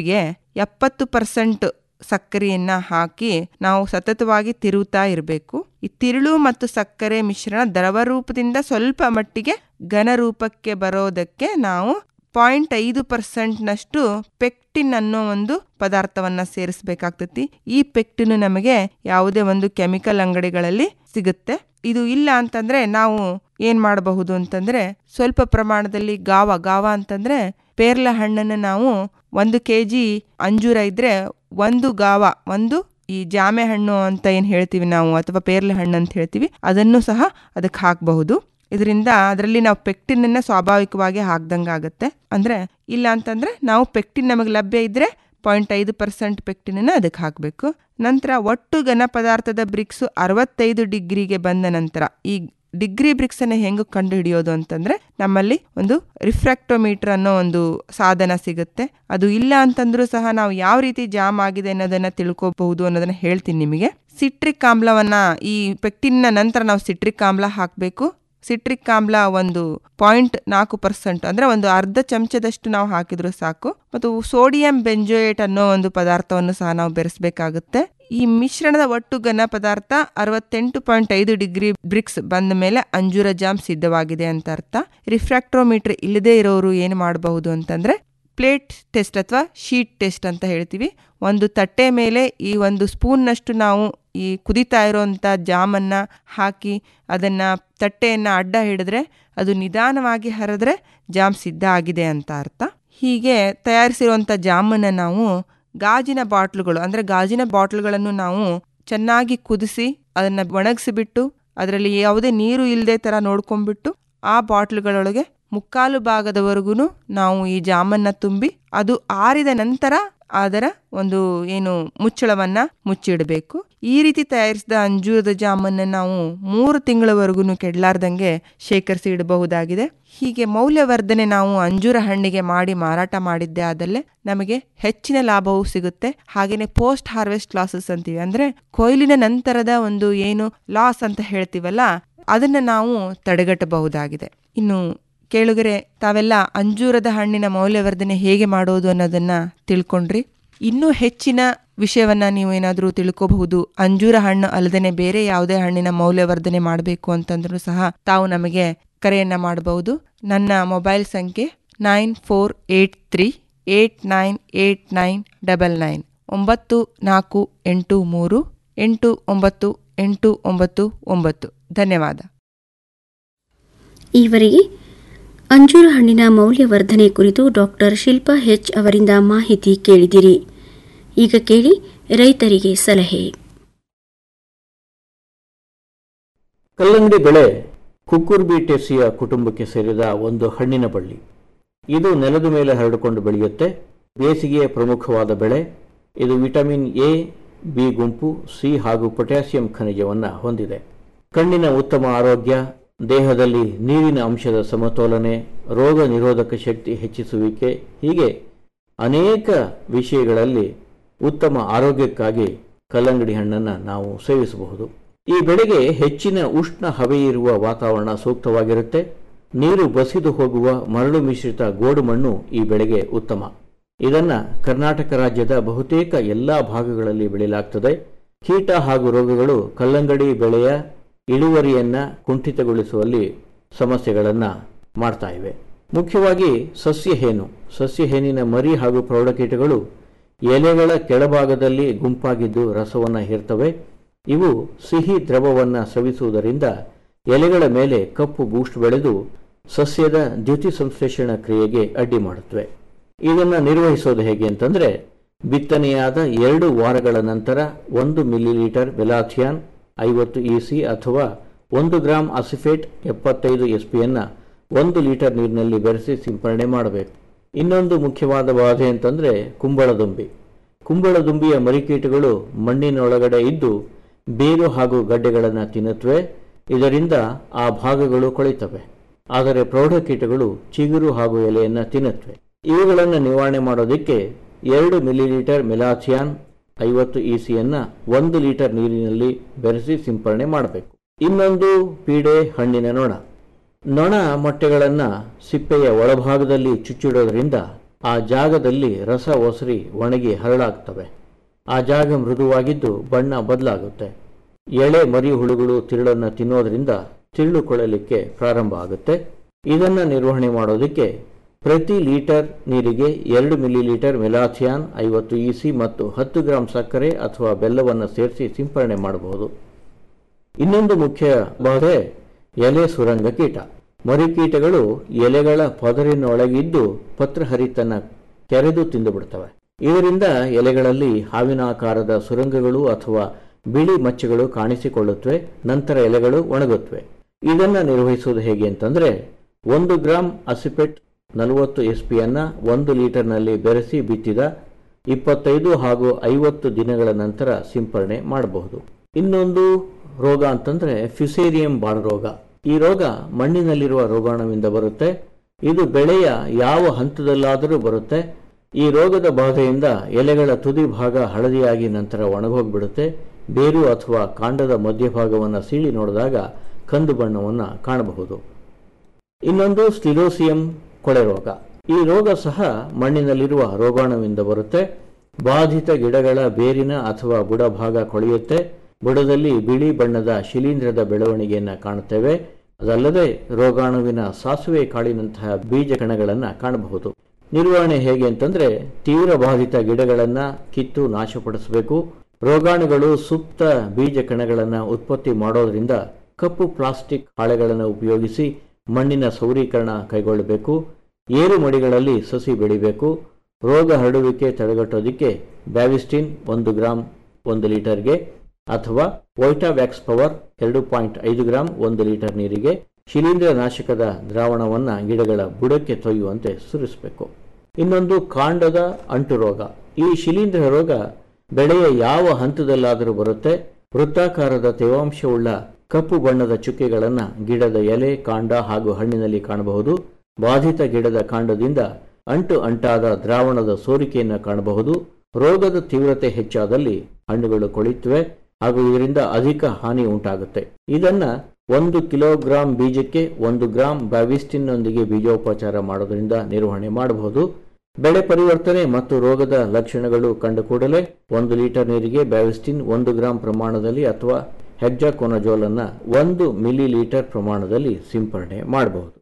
ಎಪ್ಪತ್ತು ಪರ್ಸೆಂಟ್ ಸಕ್ಕರೆಯನ್ನ ಹಾಕಿ ನಾವು ಸತತವಾಗಿ ತಿರುವುತ್ತಾ ಇರಬೇಕು ಈ ತಿರುಳು ಮತ್ತು ಸಕ್ಕರೆ ಮಿಶ್ರಣ ದ್ರವ ರೂಪದಿಂದ ಸ್ವಲ್ಪ ಮಟ್ಟಿಗೆ ಘನ ರೂಪಕ್ಕೆ ಬರೋದಕ್ಕೆ ನಾವು ಪಾಯಿಂಟ್ ಐದು ಪರ್ಸೆಂಟ್ನಷ್ಟು ಪೆಕ್ಟಿನ್ ಅನ್ನೋ ಒಂದು ಪದಾರ್ಥವನ್ನ ಸೇರಿಸಬೇಕಾಗ್ತತಿ ಈ ಪೆಕ್ಟಿನ್ ನಮಗೆ ಯಾವುದೇ ಒಂದು ಕೆಮಿಕಲ್ ಅಂಗಡಿಗಳಲ್ಲಿ ಸಿಗುತ್ತೆ ಇದು ಇಲ್ಲ ಅಂತಂದ್ರೆ ನಾವು ಏನ್ ಮಾಡಬಹುದು ಅಂತಂದ್ರೆ ಸ್ವಲ್ಪ ಪ್ರಮಾಣದಲ್ಲಿ ಗಾವ ಗಾವ ಅಂತಂದ್ರೆ ಪೇರ್ಲ ಹಣ್ಣನ್ನು ನಾವು ಒಂದು ಕೆ ಜಿ ಅಂಜೂರ ಇದ್ರೆ ಒಂದು ಗಾವ ಒಂದು ಈ ಜಾಮೆ ಹಣ್ಣು ಅಂತ ಏನು ಹೇಳ್ತೀವಿ ನಾವು ಅಥವಾ ಪೇರ್ಲೆ ಹಣ್ಣು ಅಂತ ಹೇಳ್ತೀವಿ ಅದನ್ನು ಸಹ ಅದಕ್ಕೆ ಹಾಕಬಹುದು ಇದರಿಂದ ಅದರಲ್ಲಿ ನಾವು ಪೆಕ್ಟಿನನ್ನ ಸ್ವಾಭಾವಿಕವಾಗಿ ಹಾಕ್ದಂಗೆ ಆಗುತ್ತೆ ಅಂದ್ರೆ ಇಲ್ಲ ಅಂತಂದ್ರೆ ನಾವು ಪೆಕ್ಟಿನ್ ನಮಗೆ ಲಭ್ಯ ಇದ್ರೆ ಪಾಯಿಂಟ್ ಐದು ಪರ್ಸೆಂಟ್ ಪೆಕ್ಟಿನನ್ನ ಅದಕ್ಕೆ ಹಾಕಬೇಕು ನಂತರ ಒಟ್ಟು ಘನ ಪದಾರ್ಥದ ಬ್ರಿಕ್ಸ್ ಅರವತ್ತೈದು ಡಿಗ್ರಿಗೆ ಬಂದ ನಂತರ ಈ ಡಿಗ್ರಿ ಬ್ರಿಕ್ಸ್ ಅನ್ನು ಹೆಂಗೆ ಕಂಡು ಹಿಡಿಯೋದು ಅಂತಂದ್ರೆ ನಮ್ಮಲ್ಲಿ ಒಂದು ರಿಫ್ರಾಕ್ಟೋಮೀಟರ್ ಅನ್ನೋ ಒಂದು ಸಾಧನ ಸಿಗುತ್ತೆ ಅದು ಇಲ್ಲ ಅಂತಂದ್ರೂ ಸಹ ನಾವು ಯಾವ ರೀತಿ ಜಾಮ್ ಆಗಿದೆ ಅನ್ನೋದನ್ನ ತಿಳ್ಕೋಬಹುದು ಅನ್ನೋದನ್ನ ಹೇಳ್ತೀನಿ ನಿಮಗೆ ಸಿಟ್ರಿಕ್ ಆಮ್ಲವನ್ನ ಈ ಪೆಕ್ಟಿನ್ನ ನಂತರ ನಾವು ಸಿಟ್ರಿಕ್ ಆಮ್ಲ ಹಾಕಬೇಕು ಸಿಟ್ರಿಕ್ ಆಮ್ಲ ಒಂದು ಪಾಯಿಂಟ್ ನಾಲ್ಕು ಪರ್ಸೆಂಟ್ ಅಂದ್ರೆ ಒಂದು ಅರ್ಧ ಚಮಚದಷ್ಟು ನಾವು ಹಾಕಿದ್ರು ಸಾಕು ಮತ್ತು ಸೋಡಿಯಂ ಬೆಂಜೋಯೇಟ್ ಅನ್ನೋ ಒಂದು ಪದಾರ್ಥವನ್ನು ಸಹ ನಾವು ಬೆರೆಸಬೇಕಾಗುತ್ತೆ ಈ ಮಿಶ್ರಣದ ಒಟ್ಟು ಘನ ಪದಾರ್ಥ ಅರವತ್ತೆಂಟು ಪಾಯಿಂಟ್ ಐದು ಡಿಗ್ರಿ ಬ್ರಿಕ್ಸ್ ಬಂದ ಮೇಲೆ ಅಂಜೂರ ಜಾಮ್ ಸಿದ್ಧವಾಗಿದೆ ಅಂತ ಅರ್ಥ ರಿಫ್ರಾಕ್ಟ್ರೋಮೀಟರ್ ಇಲ್ಲದೆ ಇರೋರು ಏನು ಮಾಡಬಹುದು ಅಂತಂದ್ರೆ ಪ್ಲೇಟ್ ಟೆಸ್ಟ್ ಅಥವಾ ಶೀಟ್ ಟೆಸ್ಟ್ ಅಂತ ಹೇಳ್ತೀವಿ ಒಂದು ತಟ್ಟೆ ಮೇಲೆ ಈ ಒಂದು ಸ್ಪೂನ್ನಷ್ಟು ನಾವು ಈ ಕುದಿತಾ ಇರೋಂಥ ಜಾಮನ್ನು ಹಾಕಿ ಅದನ್ನು ತಟ್ಟೆಯನ್ನು ಅಡ್ಡ ಹಿಡಿದ್ರೆ ಅದು ನಿಧಾನವಾಗಿ ಹರಿದ್ರೆ ಜಾಮ್ ಸಿದ್ಧ ಆಗಿದೆ ಅಂತ ಅರ್ಥ ಹೀಗೆ ತಯಾರಿಸಿರುವಂಥ ಜಾಮನ್ನು ನಾವು ಗಾಜಿನ ಬಾಟ್ಲುಗಳು ಅಂದರೆ ಗಾಜಿನ ಬಾಟ್ಲುಗಳನ್ನು ನಾವು ಚೆನ್ನಾಗಿ ಕುದಿಸಿ ಅದನ್ನು ಒಣಗಿಸಿಬಿಟ್ಟು ಅದರಲ್ಲಿ ಯಾವುದೇ ನೀರು ಇಲ್ಲದೆ ಥರ ನೋಡ್ಕೊಂಡ್ಬಿಟ್ಟು ಆ ಬಾಟ್ಲುಗಳೊಳಗೆ ಮುಕ್ಕಾಲು ಭಾಗದವರೆಗೂ ನಾವು ಈ ಜಾಮನ್ನ ತುಂಬಿ ಅದು ಆರಿದ ನಂತರ ಅದರ ಒಂದು ಏನು ಮುಚ್ಚಳವನ್ನ ಮುಚ್ಚಿಡಬೇಕು ಈ ರೀತಿ ತಯಾರಿಸಿದ ಅಂಜೂರದ ಜಾಮನ್ನ ನಾವು ಮೂರು ತಿಂಗಳವರೆಗೂ ಕೆಡಲಾರ್ದಂಗೆ ಶೇಖರಿಸಿ ಇಡಬಹುದಾಗಿದೆ ಹೀಗೆ ಮೌಲ್ಯವರ್ಧನೆ ನಾವು ಅಂಜೂರ ಹಣ್ಣಿಗೆ ಮಾಡಿ ಮಾರಾಟ ಮಾಡಿದ್ದೆ ಆದಲ್ಲೇ ನಮಗೆ ಹೆಚ್ಚಿನ ಲಾಭವೂ ಸಿಗುತ್ತೆ ಹಾಗೇನೆ ಪೋಸ್ಟ್ ಹಾರ್ವೆಸ್ಟ್ ಲಾಸಸ್ ಅಂತೀವಿ ಅಂದ್ರೆ ಕೊಯ್ಲಿನ ನಂತರದ ಒಂದು ಏನು ಲಾಸ್ ಅಂತ ಹೇಳ್ತೀವಲ್ಲ ಅದನ್ನ ನಾವು ತಡೆಗಟ್ಟಬಹುದಾಗಿದೆ ಇನ್ನು ಕೇಳುಗರೆ ತಾವೆಲ್ಲ ಅಂಜೂರದ ಹಣ್ಣಿನ ಮೌಲ್ಯವರ್ಧನೆ ಹೇಗೆ ಮಾಡೋದು ಅನ್ನೋದನ್ನ ತಿಳ್ಕೊಂಡ್ರಿ ಇನ್ನೂ ಹೆಚ್ಚಿನ ವಿಷಯವನ್ನ ನೀವು ಏನಾದರೂ ತಿಳ್ಕೋಬಹುದು ಅಂಜೂರ ಹಣ್ಣು ಅಲ್ಲದೆ ಬೇರೆ ಯಾವುದೇ ಹಣ್ಣಿನ ಮೌಲ್ಯವರ್ಧನೆ ಮಾಡಬೇಕು ಅಂತಂದ್ರೂ ಸಹ ತಾವು ನಮಗೆ ಕರೆಯನ್ನ ಮಾಡಬಹುದು ನನ್ನ ಮೊಬೈಲ್ ಸಂಖ್ಯೆ nine four eight three eight nine eight nine double nine ಒಂಬತ್ತು ನಾಲ್ಕು ಎಂಟು ಮೂರು ಎಂಟು ಒಂಬತ್ತು ಎಂಟು ಒಂಬತ್ತು ಒಂಬತ್ತು ಧನ್ಯವಾದ ಈವರೆಗೆ ಅಂಜೂರ ಹಣ್ಣಿನ ಮೌಲ್ಯವರ್ಧನೆ ಕುರಿತು ಡಾಕ್ಟರ್ ಶಿಲ್ಪಾ ಹೆಚ್ ಅವರಿಂದ ಮಾಹಿತಿ ಕೇಳಿದಿರಿ ಈಗ ಕೇಳಿ ರೈತರಿಗೆ ಸಲಹೆ ಕಲ್ಲಂಗಡಿ ಬೆಳೆ ಕುಕ್ಕುರ್ಬಿಟೇಸಿಯ ಕುಟುಂಬಕ್ಕೆ ಸೇರಿದ ಒಂದು ಹಣ್ಣಿನ ಬಳ್ಳಿ ಇದು ನೆಲದ ಮೇಲೆ ಹರಡಿಕೊಂಡು ಬೆಳೆಯುತ್ತೆ ಬೇಸಿಗೆಯ ಪ್ರಮುಖವಾದ ಬೆಳೆ ಇದು ವಿಟಮಿನ್ ಎ ಬಿ ಗುಂಪು ಸಿ ಹಾಗೂ ಪೊಟ್ಯಾಸಿಯಂ ಖನಿಜವನ್ನು ಹೊಂದಿದೆ ಕಣ್ಣಿನ ಉತ್ತಮ ಆರೋಗ್ಯ ದೇಹದಲ್ಲಿ ನೀರಿನ ಅಂಶದ ಸಮತೋಲನೆ ರೋಗ ನಿರೋಧಕ ಶಕ್ತಿ ಹೆಚ್ಚಿಸುವಿಕೆ ಹೀಗೆ ಅನೇಕ ವಿಷಯಗಳಲ್ಲಿ ಉತ್ತಮ ಆರೋಗ್ಯಕ್ಕಾಗಿ ಕಲ್ಲಂಗಡಿ ಹಣ್ಣನ್ನು ನಾವು ಸೇವಿಸಬಹುದು ಈ ಬೆಳೆಗೆ ಹೆಚ್ಚಿನ ಉಷ್ಣ ಹವೆಯಿರುವ ವಾತಾವರಣ ಸೂಕ್ತವಾಗಿರುತ್ತೆ ನೀರು ಬಸಿದು ಹೋಗುವ ಮರಳು ಮಿಶ್ರಿತ ಗೋಡು ಮಣ್ಣು ಈ ಬೆಳೆಗೆ ಉತ್ತಮ ಇದನ್ನು ಕರ್ನಾಟಕ ರಾಜ್ಯದ ಬಹುತೇಕ ಎಲ್ಲ ಭಾಗಗಳಲ್ಲಿ ಬೆಳೆಯಲಾಗ್ತದೆ ಕೀಟ ಹಾಗೂ ರೋಗಗಳು ಕಲ್ಲಂಗಡಿ ಬೆಳೆಯ ಇಳುವರಿಯನ್ನ ಕುಂಠಿತಗೊಳಿಸುವಲ್ಲಿ ಸಮಸ್ಯೆಗಳನ್ನು ಮಾಡ್ತಾ ಇವೆ ಮುಖ್ಯವಾಗಿ ಸಸ್ಯಹೇನು ಸಸ್ಯಹೇನಿನ ಮರಿ ಹಾಗೂ ಪ್ರೌಢಕೀಟಗಳು ಎಲೆಗಳ ಕೆಳಭಾಗದಲ್ಲಿ ಗುಂಪಾಗಿದ್ದು ರಸವನ್ನು ಹೀರ್ತವೆ ಇವು ಸಿಹಿ ದ್ರವವನ್ನು ಸ್ರವಿಸುವುದರಿಂದ ಎಲೆಗಳ ಮೇಲೆ ಕಪ್ಪು ಬೂಸ್ಟ್ ಬೆಳೆದು ಸಸ್ಯದ ದ್ಯುತಿ ಸಂಶ್ಲೇಷಣ ಕ್ರಿಯೆಗೆ ಅಡ್ಡಿ ಮಾಡುತ್ತವೆ ಇದನ್ನು ನಿರ್ವಹಿಸೋದು ಹೇಗೆ ಅಂತಂದರೆ ಬಿತ್ತನೆಯಾದ ಎರಡು ವಾರಗಳ ನಂತರ ಒಂದು ಮಿಲಿಲೀಟರ್ ಬೆಲಾಥಿಯಾನ್ ಐವತ್ತು ಇ ಸಿ ಅಥವಾ ಒಂದು ಗ್ರಾಂ ಅಸಿಫೇಟ್ ಎಪ್ಪತ್ತೈದು ಎಸ್ ಪಿಯನ್ನು ಒಂದು ಲೀಟರ್ ನೀರಿನಲ್ಲಿ ಬೆರೆಸಿ ಸಿಂಪರಣೆ ಮಾಡಬೇಕು ಇನ್ನೊಂದು ಮುಖ್ಯವಾದ ಬಾಧೆ ಅಂತಂದರೆ ಕುಂಬಳದುಂಬಿ ಕುಂಬಳದುಂಬಿಯ ಮರಿಕೀಟಗಳು ಮಣ್ಣಿನೊಳಗಡೆ ಇದ್ದು ಬೇರು ಹಾಗೂ ಗಡ್ಡೆಗಳನ್ನು ತಿನ್ನುತ್ತವೆ ಇದರಿಂದ ಆ ಭಾಗಗಳು ಕೊಳಿತವೆ ಆದರೆ ಪ್ರೌಢಕೀಟಗಳು ಚಿಗುರು ಹಾಗೂ ಎಲೆಯನ್ನು ತಿನ್ನುತ್ತವೆ ಇವುಗಳನ್ನು ನಿವಾರಣೆ ಮಾಡೋದಕ್ಕೆ ಎರಡು ಮಿಲಿಲೀಟರ್ ಮೆಲಾಥಿಯಾನ್ ಐವತ್ತು ಇ ಸಿಯನ್ನು ಒಂದು ಲೀಟರ್ ನೀರಿನಲ್ಲಿ ಬೆರೆಸಿ ಸಿಂಪರಣೆ ಮಾಡಬೇಕು ಇನ್ನೊಂದು ಪೀಡೆ ಹಣ್ಣಿನ ನೊಣ ನೊಣ ಮೊಟ್ಟೆಗಳನ್ನು ಸಿಪ್ಪೆಯ ಒಳಭಾಗದಲ್ಲಿ ಚುಚ್ಚಿಡೋದ್ರಿಂದ ಆ ಜಾಗದಲ್ಲಿ ರಸ ಒಸರಿ ಒಣಗಿ ಹರಳಾಗ್ತವೆ ಆ ಜಾಗ ಮೃದುವಾಗಿದ್ದು ಬಣ್ಣ ಬದಲಾಗುತ್ತೆ ಎಳೆ ಮರಿ ಹುಳುಗಳು ತಿರುಳನ್ನು ತಿನ್ನೋದ್ರಿಂದ ತಿರುಳು ಕೊಳಲಿಕ್ಕೆ ಪ್ರಾರಂಭ ಆಗುತ್ತೆ ಇದನ್ನು ನಿರ್ವಹಣೆ ಮಾಡೋದಕ್ಕೆ ಪ್ರತಿ ಲೀಟರ್ ನೀರಿಗೆ ಎರಡು ಮಿಲಿ ಲೀಟರ್ ಮೆಲಾಥಿಯಾನ್ ಐವತ್ತು ಇಸಿ ಮತ್ತು ಹತ್ತು ಗ್ರಾಂ ಸಕ್ಕರೆ ಅಥವಾ ಬೆಲ್ಲವನ್ನು ಸೇರಿಸಿ ಸಿಂಪರಣೆ ಮಾಡಬಹುದು ಇನ್ನೊಂದು ಮುಖ್ಯ ಬಾಧೆ ಎಲೆ ಸುರಂಗ ಕೀಟ ಮರಿಕೀಟಗಳು ಎಲೆಗಳ ಪದರಿನೊಳಗಿದ್ದು ಪತ್ರಹರಿತನ್ನ ಕೆರೆದು ತಿಂದು ಬಿಡ್ತವೆ ಇದರಿಂದ ಎಲೆಗಳಲ್ಲಿ ಹಾವಿನ ಆಕಾರದ ಸುರಂಗಗಳು ಅಥವಾ ಬಿಳಿ ಮಚ್ಚೆಗಳು ಕಾಣಿಸಿಕೊಳ್ಳುತ್ತವೆ ನಂತರ ಎಲೆಗಳು ಒಣಗುತ್ತವೆ ಇದನ್ನು ನಿರ್ವಹಿಸುವುದು ಹೇಗೆ ಅಂತಂದರೆ ಒಂದು ಗ್ರಾಂ ಅಸಿಪೆಟ್ ನಲವತ್ತು ಎಸ್ ಪಿಯನ್ನು ಒಂದು ಲೀಟರ್ನಲ್ಲಿ ಬೆರೆಸಿ ಬಿತ್ತಿದ ಇಪ್ಪತ್ತೈದು ಹಾಗೂ ಐವತ್ತು ದಿನಗಳ ನಂತರ ಸಿಂಪರಣೆ ಮಾಡಬಹುದು ಇನ್ನೊಂದು ರೋಗ ಅಂತಂದರೆ ಫಿಸೇರಿಯಂ ಬಾಣ ರೋಗ ಈ ರೋಗ ಮಣ್ಣಿನಲ್ಲಿರುವ ರೋಗಾಣುವಿಂದ ಬರುತ್ತೆ ಇದು ಬೆಳೆಯ ಯಾವ ಹಂತದಲ್ಲಾದರೂ ಬರುತ್ತೆ ಈ ರೋಗದ ಬಾಧೆಯಿಂದ ಎಲೆಗಳ ತುದಿ ಭಾಗ ಹಳದಿಯಾಗಿ ನಂತರ ಒಣಗೋಗ್ಬಿಡುತ್ತೆ ಬೇರು ಅಥವಾ ಕಾಂಡದ ಮಧ್ಯಭಾಗವನ್ನು ಸೀಳಿ ನೋಡಿದಾಗ ಕಂದು ಬಣ್ಣವನ್ನು ಕಾಣಬಹುದು ಇನ್ನೊಂದು ಸ್ಟಿಲೋಸಿಯಂ ಕೊಳೆ ರೋಗ ಈ ರೋಗ ಸಹ ಮಣ್ಣಿನಲ್ಲಿರುವ ರೋಗಾಣುವಿಂದ ಬರುತ್ತೆ ಬಾಧಿತ ಗಿಡಗಳ ಬೇರಿನ ಅಥವಾ ಬುಡ ಭಾಗ ಕೊಳೆಯುತ್ತೆ ಬುಡದಲ್ಲಿ ಬಿಳಿ ಬಣ್ಣದ ಶಿಲೀಂಧ್ರದ ಬೆಳವಣಿಗೆಯನ್ನು ಕಾಣುತ್ತೇವೆ ಅದಲ್ಲದೆ ರೋಗಾಣುವಿನ ಸಾಸುವೆ ಕಾಳಿನಂತಹ ಬೀಜ ಕಣಗಳನ್ನು ಕಾಣಬಹುದು ನಿರ್ವಹಣೆ ಹೇಗೆ ಅಂತಂದ್ರೆ ತೀವ್ರ ಬಾಧಿತ ಗಿಡಗಳನ್ನು ಕಿತ್ತು ನಾಶಪಡಿಸಬೇಕು ರೋಗಾಣುಗಳು ಸುಪ್ತ ಬೀಜ ಕಣಗಳನ್ನು ಉತ್ಪತ್ತಿ ಮಾಡೋದ್ರಿಂದ ಕಪ್ಪು ಪ್ಲಾಸ್ಟಿಕ್ ಹಾಳೆಗಳನ್ನು ಉಪಯೋಗಿಸಿ ಮಣ್ಣಿನ ಸೌರೀಕರಣ ಕೈಗೊಳ್ಳಬೇಕು ಏರು ಮಡಿಗಳಲ್ಲಿ ಸಸಿ ಬೆಳಿಬೇಕು ರೋಗ ಹರಡುವಿಕೆ ತಡೆಗಟ್ಟೋದಕ್ಕೆ ಬ್ಯಾವಿಸ್ಟಿನ್ ಒಂದು ಗ್ರಾಂ ಒಂದು ಲೀಟರ್ಗೆ ಅಥವಾ ವೈಟಾವ್ಯಾಕ್ಸ್ ಪವರ್ ಎರಡು ಪಾಯಿಂಟ್ ಐದು ಗ್ರಾಂ ಒಂದು ಲೀಟರ್ ನೀರಿಗೆ ಶಿಲೀಂಧ್ರ ನಾಶಕದ ದ್ರಾವಣವನ್ನು ಗಿಡಗಳ ಬುಡಕ್ಕೆ ತೊಯ್ಯುವಂತೆ ಸುರಿಸಬೇಕು ಇನ್ನೊಂದು ಕಾಂಡದ ಅಂಟು ರೋಗ ಈ ಶಿಲೀಂಧ್ರ ರೋಗ ಬೆಳೆಯ ಯಾವ ಹಂತದಲ್ಲಾದರೂ ಬರುತ್ತೆ ವೃತ್ತಾಕಾರದ ತೇವಾಂಶವುಳ್ಳ ಕಪ್ಪು ಬಣ್ಣದ ಚುಕ್ಕೆಗಳನ್ನು ಗಿಡದ ಎಲೆ ಕಾಂಡ ಹಾಗೂ ಹಣ್ಣಿನಲ್ಲಿ ಕಾಣಬಹುದು ಬಾಧಿತ ಗಿಡದ ಕಾಂಡದಿಂದ ಅಂಟು ಅಂಟಾದ ದ್ರಾವಣದ ಸೋರಿಕೆಯನ್ನು ಕಾಣಬಹುದು ರೋಗದ ತೀವ್ರತೆ ಹೆಚ್ಚಾದಲ್ಲಿ ಹಣ್ಣುಗಳು ಕೊಳೆಯುತ್ತವೆ ಹಾಗೂ ಇದರಿಂದ ಅಧಿಕ ಹಾನಿ ಉಂಟಾಗುತ್ತೆ ಇದನ್ನ ಒಂದು ಕಿಲೋಗ್ರಾಂ ಬೀಜಕ್ಕೆ ಒಂದು ಗ್ರಾಂ ಬ್ಯಾವಿಸ್ಟಿನ್ನೊಂದಿಗೆ ಬೀಜೋಪಚಾರ ಮಾಡೋದ್ರಿಂದ ನಿರ್ವಹಣೆ ಮಾಡಬಹುದು ಬೆಳೆ ಪರಿವರ್ತನೆ ಮತ್ತು ರೋಗದ ಲಕ್ಷಣಗಳು ಕಂಡ ಕೂಡಲೇ ಒಂದು ಲೀಟರ್ ನೀರಿಗೆ ಬ್ಯಾವಿಸ್ಟಿನ್ ಒಂದು ಗ್ರಾಂ ಪ್ರಮಾಣದಲ್ಲಿ ಅಥವಾ ಹೆಕ್ಸಾಕೋನಜೋಲ್ ಅನ್ನ ಒಂದು ಮಿಲಿ ಲೀಟರ್ ಪ್ರಮಾಣದಲ್ಲಿ ಸಿಂಪರಣೆ ಮಾಡಬಹುದು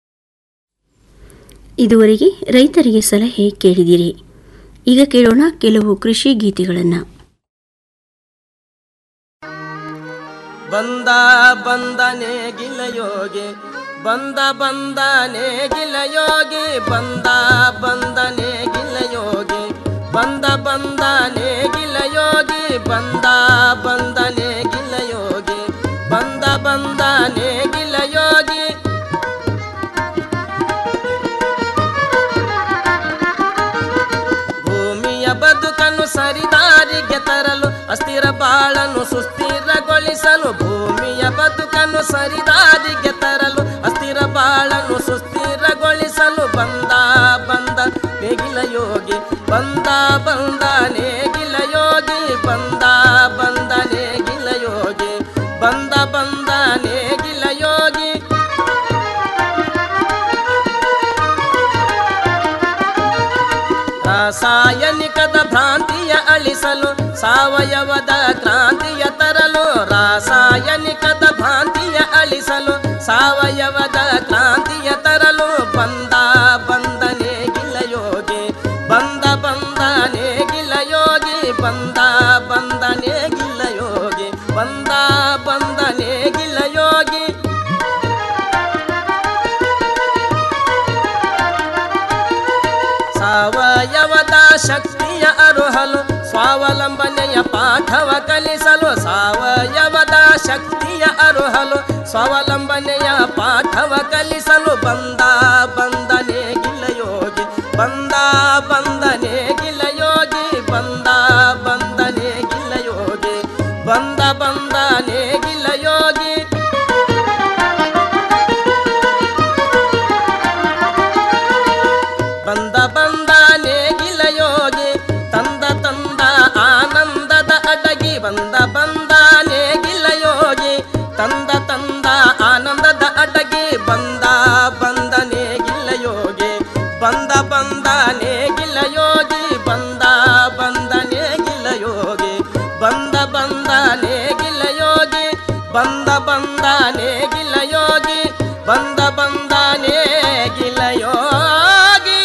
ಇದುವರೆಗೆ ರೈತರಿಗೆ ಸಲಹೆ ಕೇಳಿದಿರಿ ಈಗ ಕೇಳೋಣ ಕೆಲವು ಕೃಷಿ ಗೀತೆಗಳನ್ನು ಬಂದ ಬಂದನೆ ಗಿಲಯೋಗಿ ಬಂದ ಬಂದನೆ ಗಿಲಯೋಗಿ ಬಂದ ಬಂದನೆ ಗಿಲಯೋಗಿ ಬಂದ ಬಂದನೆ ಗಿಲಯೋಗಿ ಬಂದ ಬಂದನೆ ಗಿಲಯೋಗಿ ಬಂದ ಬಂದನೆ ಗಿಲಯೋಗಿ ಭೂಮಿಯ ಬದುಕನ್ನು ಸರಿದಾರಿಗೆ ತರಲು ಅಸ್ಥಿರ ಬಾಳನ್ನು ಸುಸ್ಥಿರಗೊಳಿಸಲು ಭೂಮಿಯ ಬದುಕನ್ನು ಸರಿದಾರಿಗೆ ತರಲು ಅಸ್ಥಿರ ಬಾಳನ್ನು ಸುಸ್ಥಿರಗೊಳಿಸಲು ಬಂದ ಬಂದ ನೇಗಿಲ ಯೋಗಿ ಬಂದ ಬಂದ ನೇಗಿಲ ಯೋಗಿ ಬಂದ ಬಂದ ನೇಗಿಲ ಯೋಗಿ ಬಂದ ಬಂದ ನೇಗಿಲ ಯೋಗಿ ರಾಸಾಯನಿಕದ ಭ್ರಾಂತಿಯ ಅಳಿಸಲು ಸಾವಯವದ ಕ್ರಾಂತಿಯ ತರಲು ರಾಸಾಯನಿಕದ ಭ್ರಾಂತಿಯ ಅಳಿಸಲು ಸಾವಯವದ ಕ್ರಾಂತಿಯ ತರಲು ಬಂದ ಬಂದನೆ ಗಿಲಯೋಗಿ ಬಂದ ಬಂದನೆ ಗಿಲಯೋಗಿ ಬಂದ ಬಂದನೆ ಗಿಲಯೋಗಿ ಬಂದ ಬಂದನೆ ಗಿಲಯೋಗಿ ಸಾವಯವದ ಶಕ್ತಿಯ ಅರುಹಲು ಸ್ವಾವಲಂಬನೆಯ ಪಾಠವ ಕಲಿಸಲು ಸಾವಯವದ ಶಕ್ತಿಯ ಅರುಹಲು ಸ್ವಾವಲಂಬನೆಯ ಪಾಠವ ಕಲಿಸಲು ಬಂದ ಬಂದನೆ ಗಿಲಯೋಗಿ ಬಂದ ಬಂದನೆ ಗಿಲಯೋಗಿ ಬಂದ ಬಂದನೆ ಗಿಲಯೋಗಿ ಬಂದ ಬಂದನೆ ಗಿಲಯೋಗಿ ಬಂದ ಬಂದ ನೇಗಿಲ ಯೋಗಿ ತಂದ ತಂದ ಆನಂದದ ಅಡಗಿ ಬಂದ ಬಂದ ನೇಗಿಲ ಯೋಗಿ ತಂದ ತಂದ ಆನಂದದ ಅಡಗಿ ಬಂದ ಬಂದ ನೇಗಿಲ ಯೋಗಿ ಬಂದ ಬಂದ ನೇ ಬಂದ ಬಂದಾನೆ ಗಿಲ ಯೋಗಿ ಬಂದ ಬಂದಾನೆ ಗಿಲ ಯೋಗಿ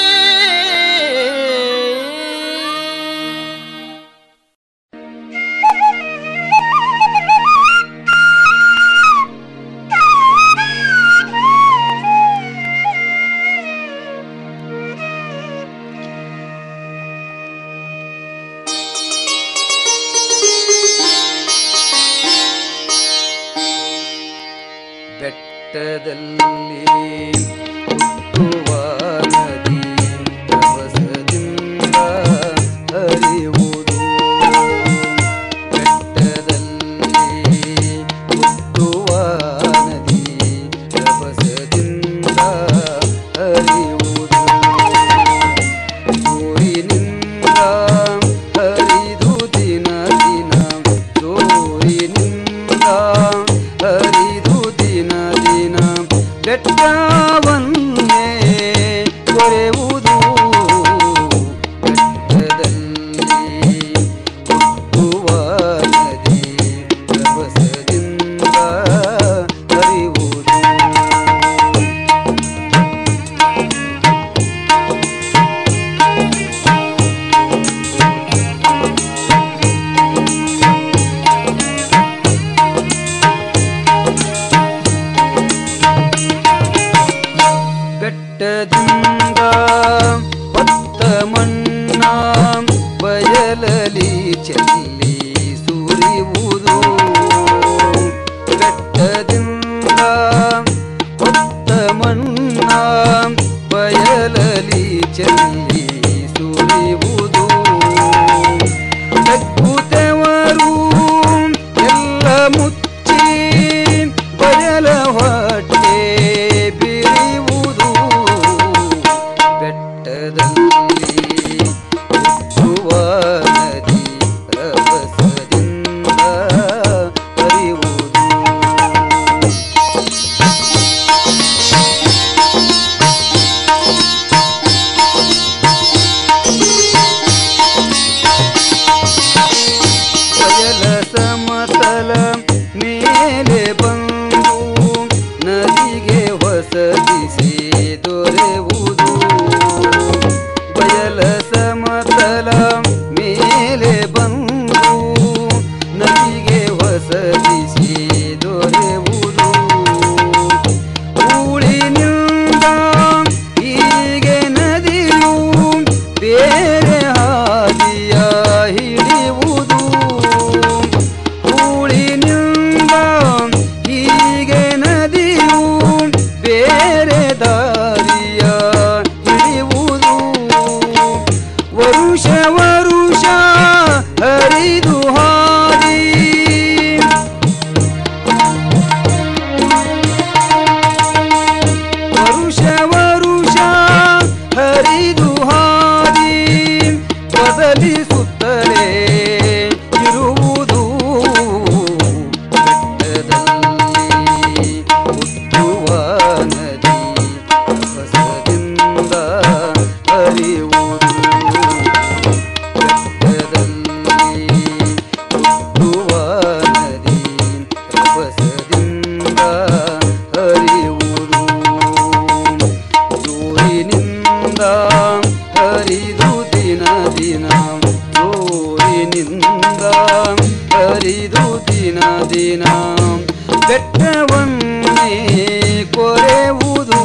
ಬೆಟ್ಟದಲ್ಲಿ ಹುಟ್ಟುವ ನದಿ ರಭಸದಿಂದ ಹರಿಯುವುದು ಬೆಟ್ಟದಲ್ಲಿ ಹುಟ್ಟುವ ನದಿ ರಭಸದಿಂದ ಹರಿಯುವುದು ಜೋರಿನಿಂದ ಹರಿದು ದಿನ ದಿನ ಜೋರಿನಿಂದ ಹರಿದು ದಿನ ದಿನ ಬೆಟ್ಟವನ್ನೇ ಕೊರೆಯುವುದು ಬೆಟ್ಟದಲ್ಲಿ ಹುಟ್ಟುವ ನದಿ ರಭಸದಿಂದ ಹರಿಯುವುದು ಬೆಟ್ಟದಿಂದ ಹೊತ್ತ ಮಣ್ಣ ಬಯಲಲಿ ಚೆಲ್ಲಿ ಸುರಿಯುವುದು ಬೆಟ್ಟದಿಂದ ಹೊತ್ತ ಮಣ್ಣ ಬಯಲಲಿ ಚೆಲ್ಲಿ ಸುರಿಯುವುದು ತಗ್ಗುತ್ತವರು ಎಲ್ಲ ಮುಚ್ಚಿ ಬಯಲ ಹೊಟ್ಟೆ ಬಿರಿಯುವುದು ಬೆಟ್ಟದಲ್ಲಿ ಹುಟ್ಟುವ ನದಿ ರಭಸದಿಂದ ಹರಿಯುವುದು ಬಯಲ ಸಮತಲ ಮೇಲೆ ಬಂದು ನದಿಗೆ ಹೊಸದಿಸಿ ದೊರೆಯುವುದು ಬಯಲ ಸಮತಲ ಮೇಲೆ ಬಂದು ನದಿಗೆ ಹೊಸದಿಸಿ ದೊರೆಯುವುದು ಊಳಿನಿಂದ ಹೀಗೆ ನದಿಯು ಬೇರೆ ಹಾದಿಯ ಹಿಡಿಯುವುದು ಊಳಿನಿಂದ ಹೀಗೆ ನದಿಯು ಬೇರೆ ದಾರಿಯ ಹಿಡಿಯುವುದು ವರುಷ ವರುಷ ಹರಿದು ಹಾದಿ ವರುಷ ವರುಷ ಹರಿದು ಹಾದಿ ಬದಲಿಸುತ್ತಲೇ ಇರುವುದು ಬೆಟ್ಟದಲ್ಲಿ ಹುಟ್ಟುವ ನದಿ ರಭಸದಿಂದ ಹರಿಯುವುದು ಬೆಟ್ಟದಲ್ಲಿ ಹುಟ್ಟುವ ನದಿ ರಭಸದಿಂದ ಹರಿಯುವುದು ಜೋರಿನಿಂದ ಹರಿದು ದಿನ ದಿನ ಜೋರಿನಿಂದ ಹರಿದು ದಿನ ದಿನ ಬೆಟ್ಟವನ್ನೇ ಕೊರೆಯುವುದು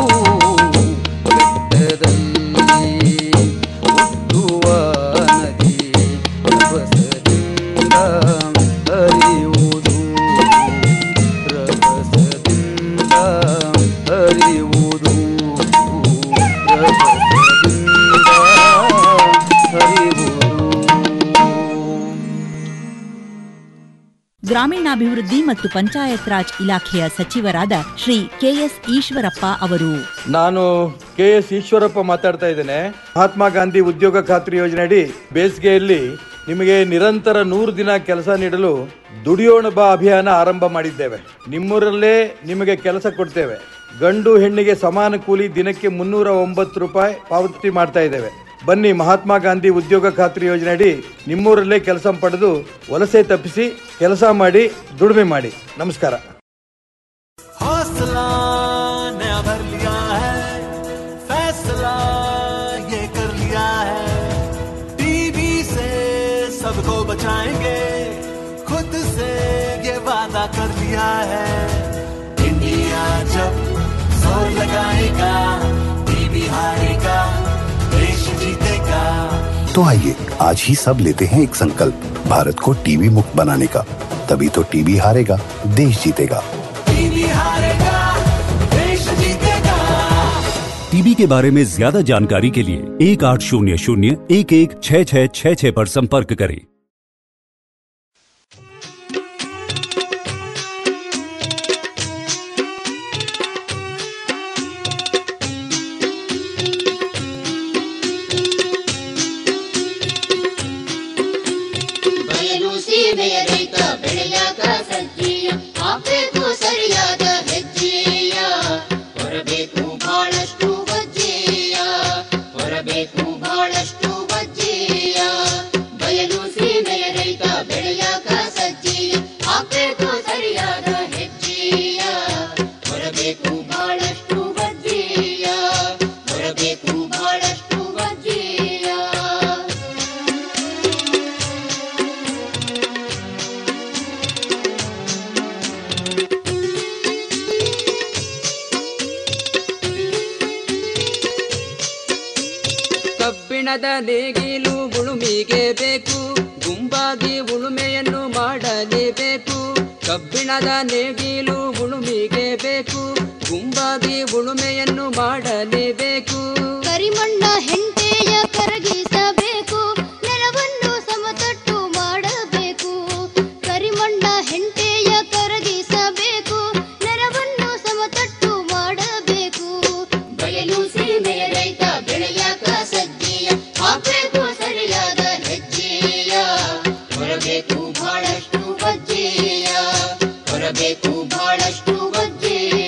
ಬೆಟ್ಟದಲ್ಲಿ ಹುಟ್ಟುವ ನದಿ ರಭಸದಿಂದ ಹರಿಯುವುದು ರಭಸದಿಂದ ಹರಿಯುವುದು ರಭಸದಿಂದ ಹರಿಯುವುದು ಗ್ರಾಮೀಣಾಭಿವೃದ್ಧಿ ಮತ್ತು ಪಂಚಾಯತ್ ರಾಜ್ ಇಲಾಖೆಯ ಸಚಿವರಾದ ಶ್ರೀ ಕೆಎಸ್ ಈಶ್ವರಪ್ಪ ಅವರು ನಾನು ಕೆ ಎಸ್ ಈಶ್ವರಪ್ಪ ಮಾತಾಡ್ತಾ ಇದ್ದೇನೆ ಮಹಾತ್ಮ ಗಾಂಧಿ ಉದ್ಯೋಗ ಖಾತ್ರಿ ಯೋಜನೆಯಡಿ ಬೇಸಿಗೆಯಲ್ಲಿ ನಿಮಗೆ ನಿರಂತರ ನೂರು ದಿನ ಕೆಲಸ ನೀಡಲು ದುಡಿಯೋಣ ಬಾ ಅಭಿಯಾನ ಆರಂಭ ಮಾಡಿದ್ದೇವೆ ನಿಮ್ಮೂರಲ್ಲೇ ನಿಮಗೆ ಕೆಲಸ ಕೊಡ್ತೇವೆ ಗಂಡು ಹೆಣ್ಣಿಗೆ ಸಮಾನ ಕೂಲಿ ದಿನಕ್ಕೆ ಮುನ್ನೂರ ಒಂಬತ್ತು ರೂಪಾಯಿ ಪಾವತಿ ಮಾಡ್ತಾ ಇದ್ದೇವೆ ಬನ್ನಿ ಮಹಾತ್ಮ ಗಾಂಧಿ ಉದ್ಯೋಗ ಖಾತ್ರಿ ಯೋಜನೆ ಅಡಿ ನಿಮ್ಮೂರಲ್ಲೇ ಕೆಲಸ ಪಡೆದು ವಲಸೆ ತಪ್ಪಿಸಿ ಕೆಲಸ ಮಾಡಿ ದುಡಿಮೆ ಮಾಡಿ ನಮಸ್ಕಾರ हौसला नया भर लिया है फैसला ये कर लिया है टीबी से सबको बचाएंगे खुद से ये वादा कर लिया है इंडिया जब जोर लगाएगा टीबी हारेगा देश जीतेगा तो आइए आज ही सब लेते हैं एक संकल्प भारत को टीबी मुक्त बनाने का तभी तो टीबी हारेगा देश जीतेगा टीबी हारेगा देश जीतेगा टीबी के बारे में ज्यादा जानकारी के लिए एक आठ शून्य शून्य एक एक छः छः छः छः पर संपर्क करें ಬಯಲು ಸೀಮೆಯ ರೈತ ಬೆಳೆಯಾಗ ಸಜ್ಜೀಯ ಹಾಕ್ಬೇಕು ಸರಿಯಾದ ಹೆಜ್ಜೆಯ ಹೊರಬೇಕು ಬಹಳಷ್ಟು ಬಜ್ಜೆಯ ಹೊರಬೇಕು ಬಹಳಷ್ಟು ಬಜ್ಜೆಯ ಬಯಲು ಸೀಮೆಯ ರೈತ ಬೆಳೆಯಾಗ ಸಜ್ಜೀಯ ಹಾಕ್ಬೇಕು ಸರಿಯಾದ ಹೆಜ್ಜೆಯ ಹೊರಬೇಕು ಬಹಳಷ್ಟು ಬಜ್ಜೆಯ ಹೊರಬೇಕು ಬಹಳಷ್ಟು ಬಜ್ಜೆಯ ಕಬ್ಬಿಣದ ನೇಗಿಲು ಉಳುಮಿಗೆ ಬೇಕು ಗುಂಪಾಗಿ ಉಳುಮೆಯನ್ನು ಮಾಡಲೇಬೇಕು ಕಬ್ಬಿಣದ ನೇಗಿಲು ಉಳುಮಿಗೆ ಬೇಕು ಗುಂಪಾಗಿ ಉಳುಮೆಯನ್ನು ಮಾಡಲೇಬೇಕು ಕರಿಮಣ್ಣ ಹೆಂಟೆಯ ಕರಗಿಸಬೇಕು ನೆಲವನ್ನು ಸಮತಟ್ಟು ಮಾಡಬೇಕು ಕರಿಮಣ್ಣ ಹೆಂಟೆಯ ಕರಗಿಸಬೇಕು ನೆಲವನ್ನು ಸಮತಟ್ಟು ಮಾಡಬೇಕು ಬಯಲು ಸೀಮೆಯ ರೈತ ಬೆಳೆಯಾಕ ಸಜ್ಜೆಯ ಹಾಕಬೇಕು ಸರಿಯಾದ ಹೆಜ್ಜೆಯ ಹೊರಬೇಕು ಬಹಳಷ್ಟು ಬಜ್ಜೆಯ ಹೊರಬೇಕು ಬಹಳಷ್ಟು ಬಜ್ಜೆಯ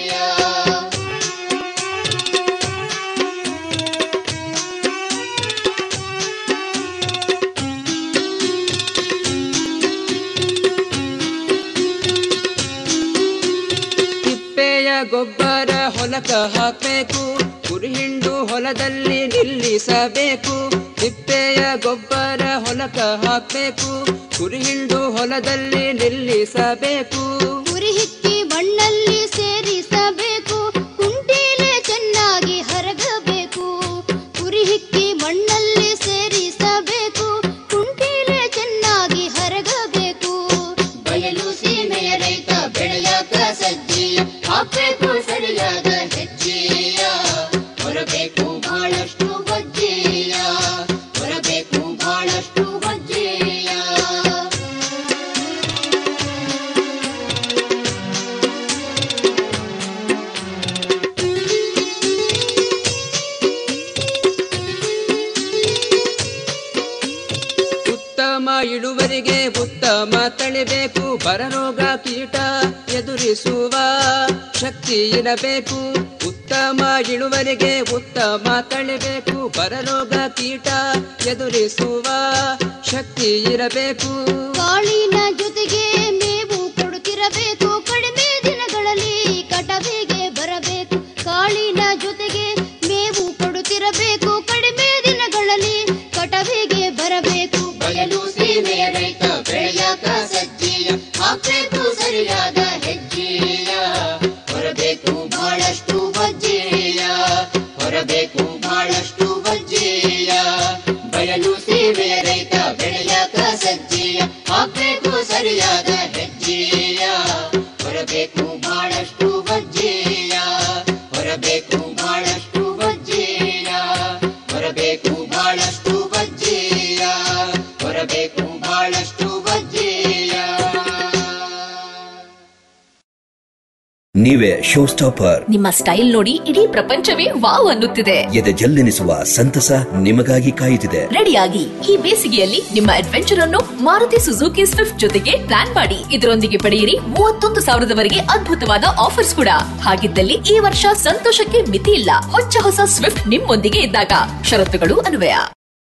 ತಿಪ್ಪೆಯ ಗೊಬ್ಬರ ಹೊಲಕ ಹಾಕಬೇಕು ಕುರಿಹಿಂಡು ಹೊಲದಲ್ಲಿ ನಿಲ್ಲಿಸಬೇಕು ತಿಪ್ಪೆಯ ಗೊಬ್ಬರ ಹೊಲಕ ಹಾಕಬೇಕು ಕುರಿಹಿಂಡು ಹೊಲದಲ್ಲಿ ನಿಲ್ಲಿಸಬೇಕು ಉರಿ ಹಿಕ್ಕಿ ಮಣ್ಣಲ್ಲಿ ಸೇರಿಸಬೇಕು ಕುಂಟೀಲೆ ಚೆನ್ನಾಗಿ ಹರಗಬೇಕು ಉರಿ ಹಿಕ್ಕಿ ಮಣ್ಣಲ್ಲಿ ಸೇರಿಸಬೇಕು ಕುಂಟೀಲೆ ಚೆನ್ನಾಗಿ ಹರಗಬೇಕು ಬಯಲು ಸೀಮೆಯ ರೈತ ಬೆಳೆಯಾಕ ಸಜ್ಜೆಯ ಹಾಕಬೇಕು ಸರಿಯಾದ ಹೆಜ್ಜೆಯ ಹೊರಬೇಕು ಬಹಳಷ್ಟು ಬಜ್ಜೆಯ ಹೊರಬೇಕು ಬಹಳಷ್ಟು ಬಜ್ಜೆಯ ಉತ್ತಮ ಇಳುವರಿಗೆ ಉತ್ತಮ ತಳಿಬೇಕು ಬರರೋಗ ಕೀಟ ಎದುರಿಸುವ ಶಕ್ತಿ ಇರಬೇಕು ಉತ್ತಮ ಇಳುವರಿಗೆ ಉತ್ತಮ ತಳಿಬೇಕು ಬರರೋಗ ಕೀಟ ಎದುರಿಸುವ ಶಕ್ತಿ ಇರಬೇಕು ಕಾಳಿನ ಜೊತೆಗೆ ಮೇವು ಕೊಡುತ್ತಿರಬೇಕು ಕಡಿಮೆ ದಿನಗಳಲ್ಲಿ ಕಟವಿಗೆ ಬರಬೇಕು ಕಾಳಿನ ಜೊತೆಗೆ ಮೇವು ಕೊಡುತ್ತಿರಬೇಕು ಕಡಿಮೆ ದಿನಗಳಲ್ಲಿ ಕಟವಿಗೆ ಬರಬೇಕು ಬಯಲು ಸೀಮೆಯ ರೈತ ಬೆಳೆಯಾಕ ಸಜ್ಜೆಯ ಹಾಕಬೇಕು ಸರಿಯಾದ ಹೆಜ್ಜೆಯ ಹೊರಬೇಕು ಬಹಳಷ್ಟು ಬಜ್ಜೆಯ ಹೊರಬೇಕು ಬಹಳಷ್ಟು ಬಜ್ಜೆಯ ಬಯಲು ಸೀಮೆಯ ರೈತ ಬೆಳೆಯಾಕ ಸಜ್ಜೆಯ ಹಾಕಬೇಕು ಸರಿಯಾದ ಹೆಜ್ಜೆಯ ಹೊರಬೇಕು ಬಹಳಷ್ಟು ಬಜ್ಜೆಯ ಹೊರಬೇಕು ಬಹಳಷ್ಟು ಬಜ್ಜೆಯ ಹೊರಬೇಕು ಬಹಳಷ್ಟು ಬಜ್ಜೆಯ ಹೊರಬೇಕು ಬಹಳಷ್ಟು ಬಜ್ಜೆಯ ನೀವೇ ಶೋ ಸ್ಟಾಪರ್ ನಿಮ್ಮ ಸ್ಟೈಲ್ ನೋಡಿ ಇಡೀ ಪ್ರಪಂಚವೇ ವಾವ್ ಅನ್ನುತ್ತಿದೆ ಎದೆ ಜಲ್ಲೆನಿಸುವ ಸಂತಸ ನಿಮಗಾಗಿ ಕಾಯುತ್ತಿದೆ ರೆಡಿಯಾಗಿ ಈ ಬೇಸಿಗೆಯಲ್ಲಿ ನಿಮ್ಮ ಅಡ್ವೆಂಚರ್ ಅನ್ನು ಮಾರುತಿ ಸುಜುಕಿ ಸ್ವಿಫ್ಟ್ ಜೊತೆಗೆ ಪ್ಲಾನ್ ಮಾಡಿ ಇದರೊಂದಿಗೆ ಪಡೆಯಿರಿ ಮೂವತ್ತೊಂದು ಸಾವಿರದವರೆಗೆ ಅದ್ಭುತವಾದ ಆಫರ್ಸ್ ಕೂಡ ಹಾಗಿದ್ದಲ್ಲಿ ಈ ವರ್ಷ ಸಂತೋಷಕ್ಕೆ ಮಿತಿ ಇಲ್ಲ ಹೊಚ್ಚ ಹೊಸ ಸ್ವಿಫ್ಟ್ ನಿಮ್ಮೊಂದಿಗೆ ಇದ್ದಾಗ ಷರತ್ತುಗಳು ಅನ್ವಯ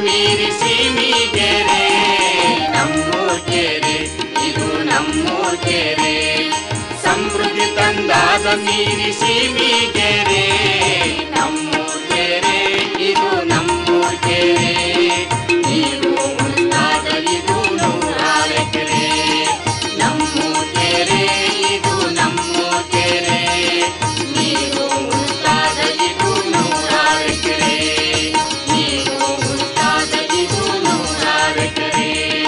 ಮೀರಿ ಸೀಮಿಗೆರೆ ನಮ್ಮೂರ್ ಕೆರೆ ಇದು ನಮ್ಮೂರ್ ಕೆರೆ ಸಮೃದ್ಧಿ ತಂದಾದ ಮೀರಿ ಸೀಮಿಗೆರೆ ನಮ್ಮೂರ್ ಕೆರೆ ಇದು ನಮ್ಮೂರ್ ಕೆರೆ ನೀರು ಉಳಿದಾದ ಇದು ನೂರಾರು ಎಕರೆ ನಮ್ಮೂರ್ ಕೆರೆ ಇದು ನಮ್ಮೂರ್ ಕೆರೆ ನೀರು ಉಳಿದಾದ ಇದು ನೂರಾರು ಎಕರೆ ನೀರು ಉಳಿದಾದ ಇದು ನೂರಾರು ಎಕರೆ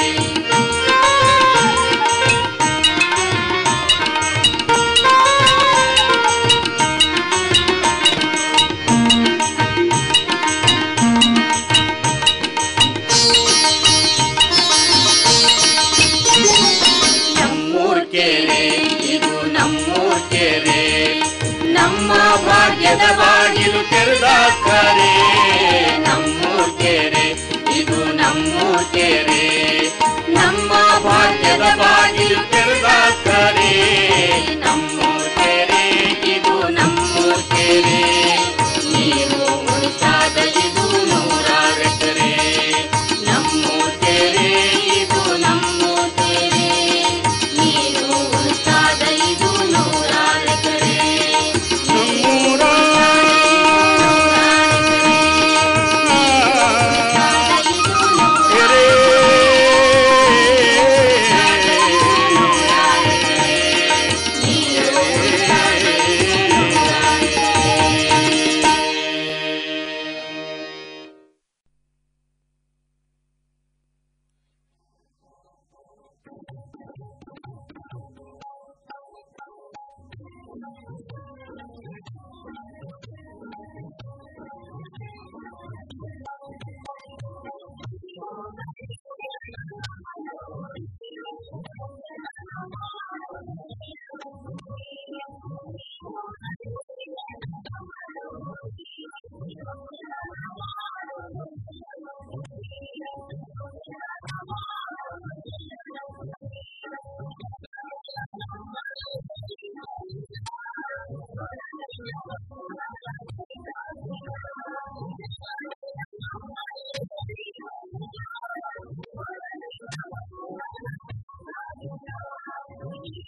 ನಮ್ಮೂರ್ ಕೆರೆ ಇದು ನಮ್ಮೂರ್ ಕೆರೆ ನಮ್ಮ ಭಾಗ್ಯದ ಬಾಗಿಲು ತೆರೆದಾಕರೆ ನಮ್ಮೂರ್ ಕೆರೆ ಇದು ನಮ್ಮೂರ್ ಕೆರೆ ನಮ್ಮ ಭಾಗ್ಯದ ಬಾಗಿಲು ತೆರೆದಾಕರೆ ನಮ್ಮೂರ್ ಕೆರೆ ಇದು ನಮ್ಮೂರ್ ಕೆರೆ ನೀರು ಉಳಿಸಾದ ಇದು ನೂರಾರು ಎಕರೆ ನಮ್ಮೂರ್ ಕೆರೆ ಇದು ನಮ್ಮೂರ್ ಕೆರೆ ನೀರು ಉಳಿಸಾದ ಇದು ನೂರಾರು ಎಕರೆ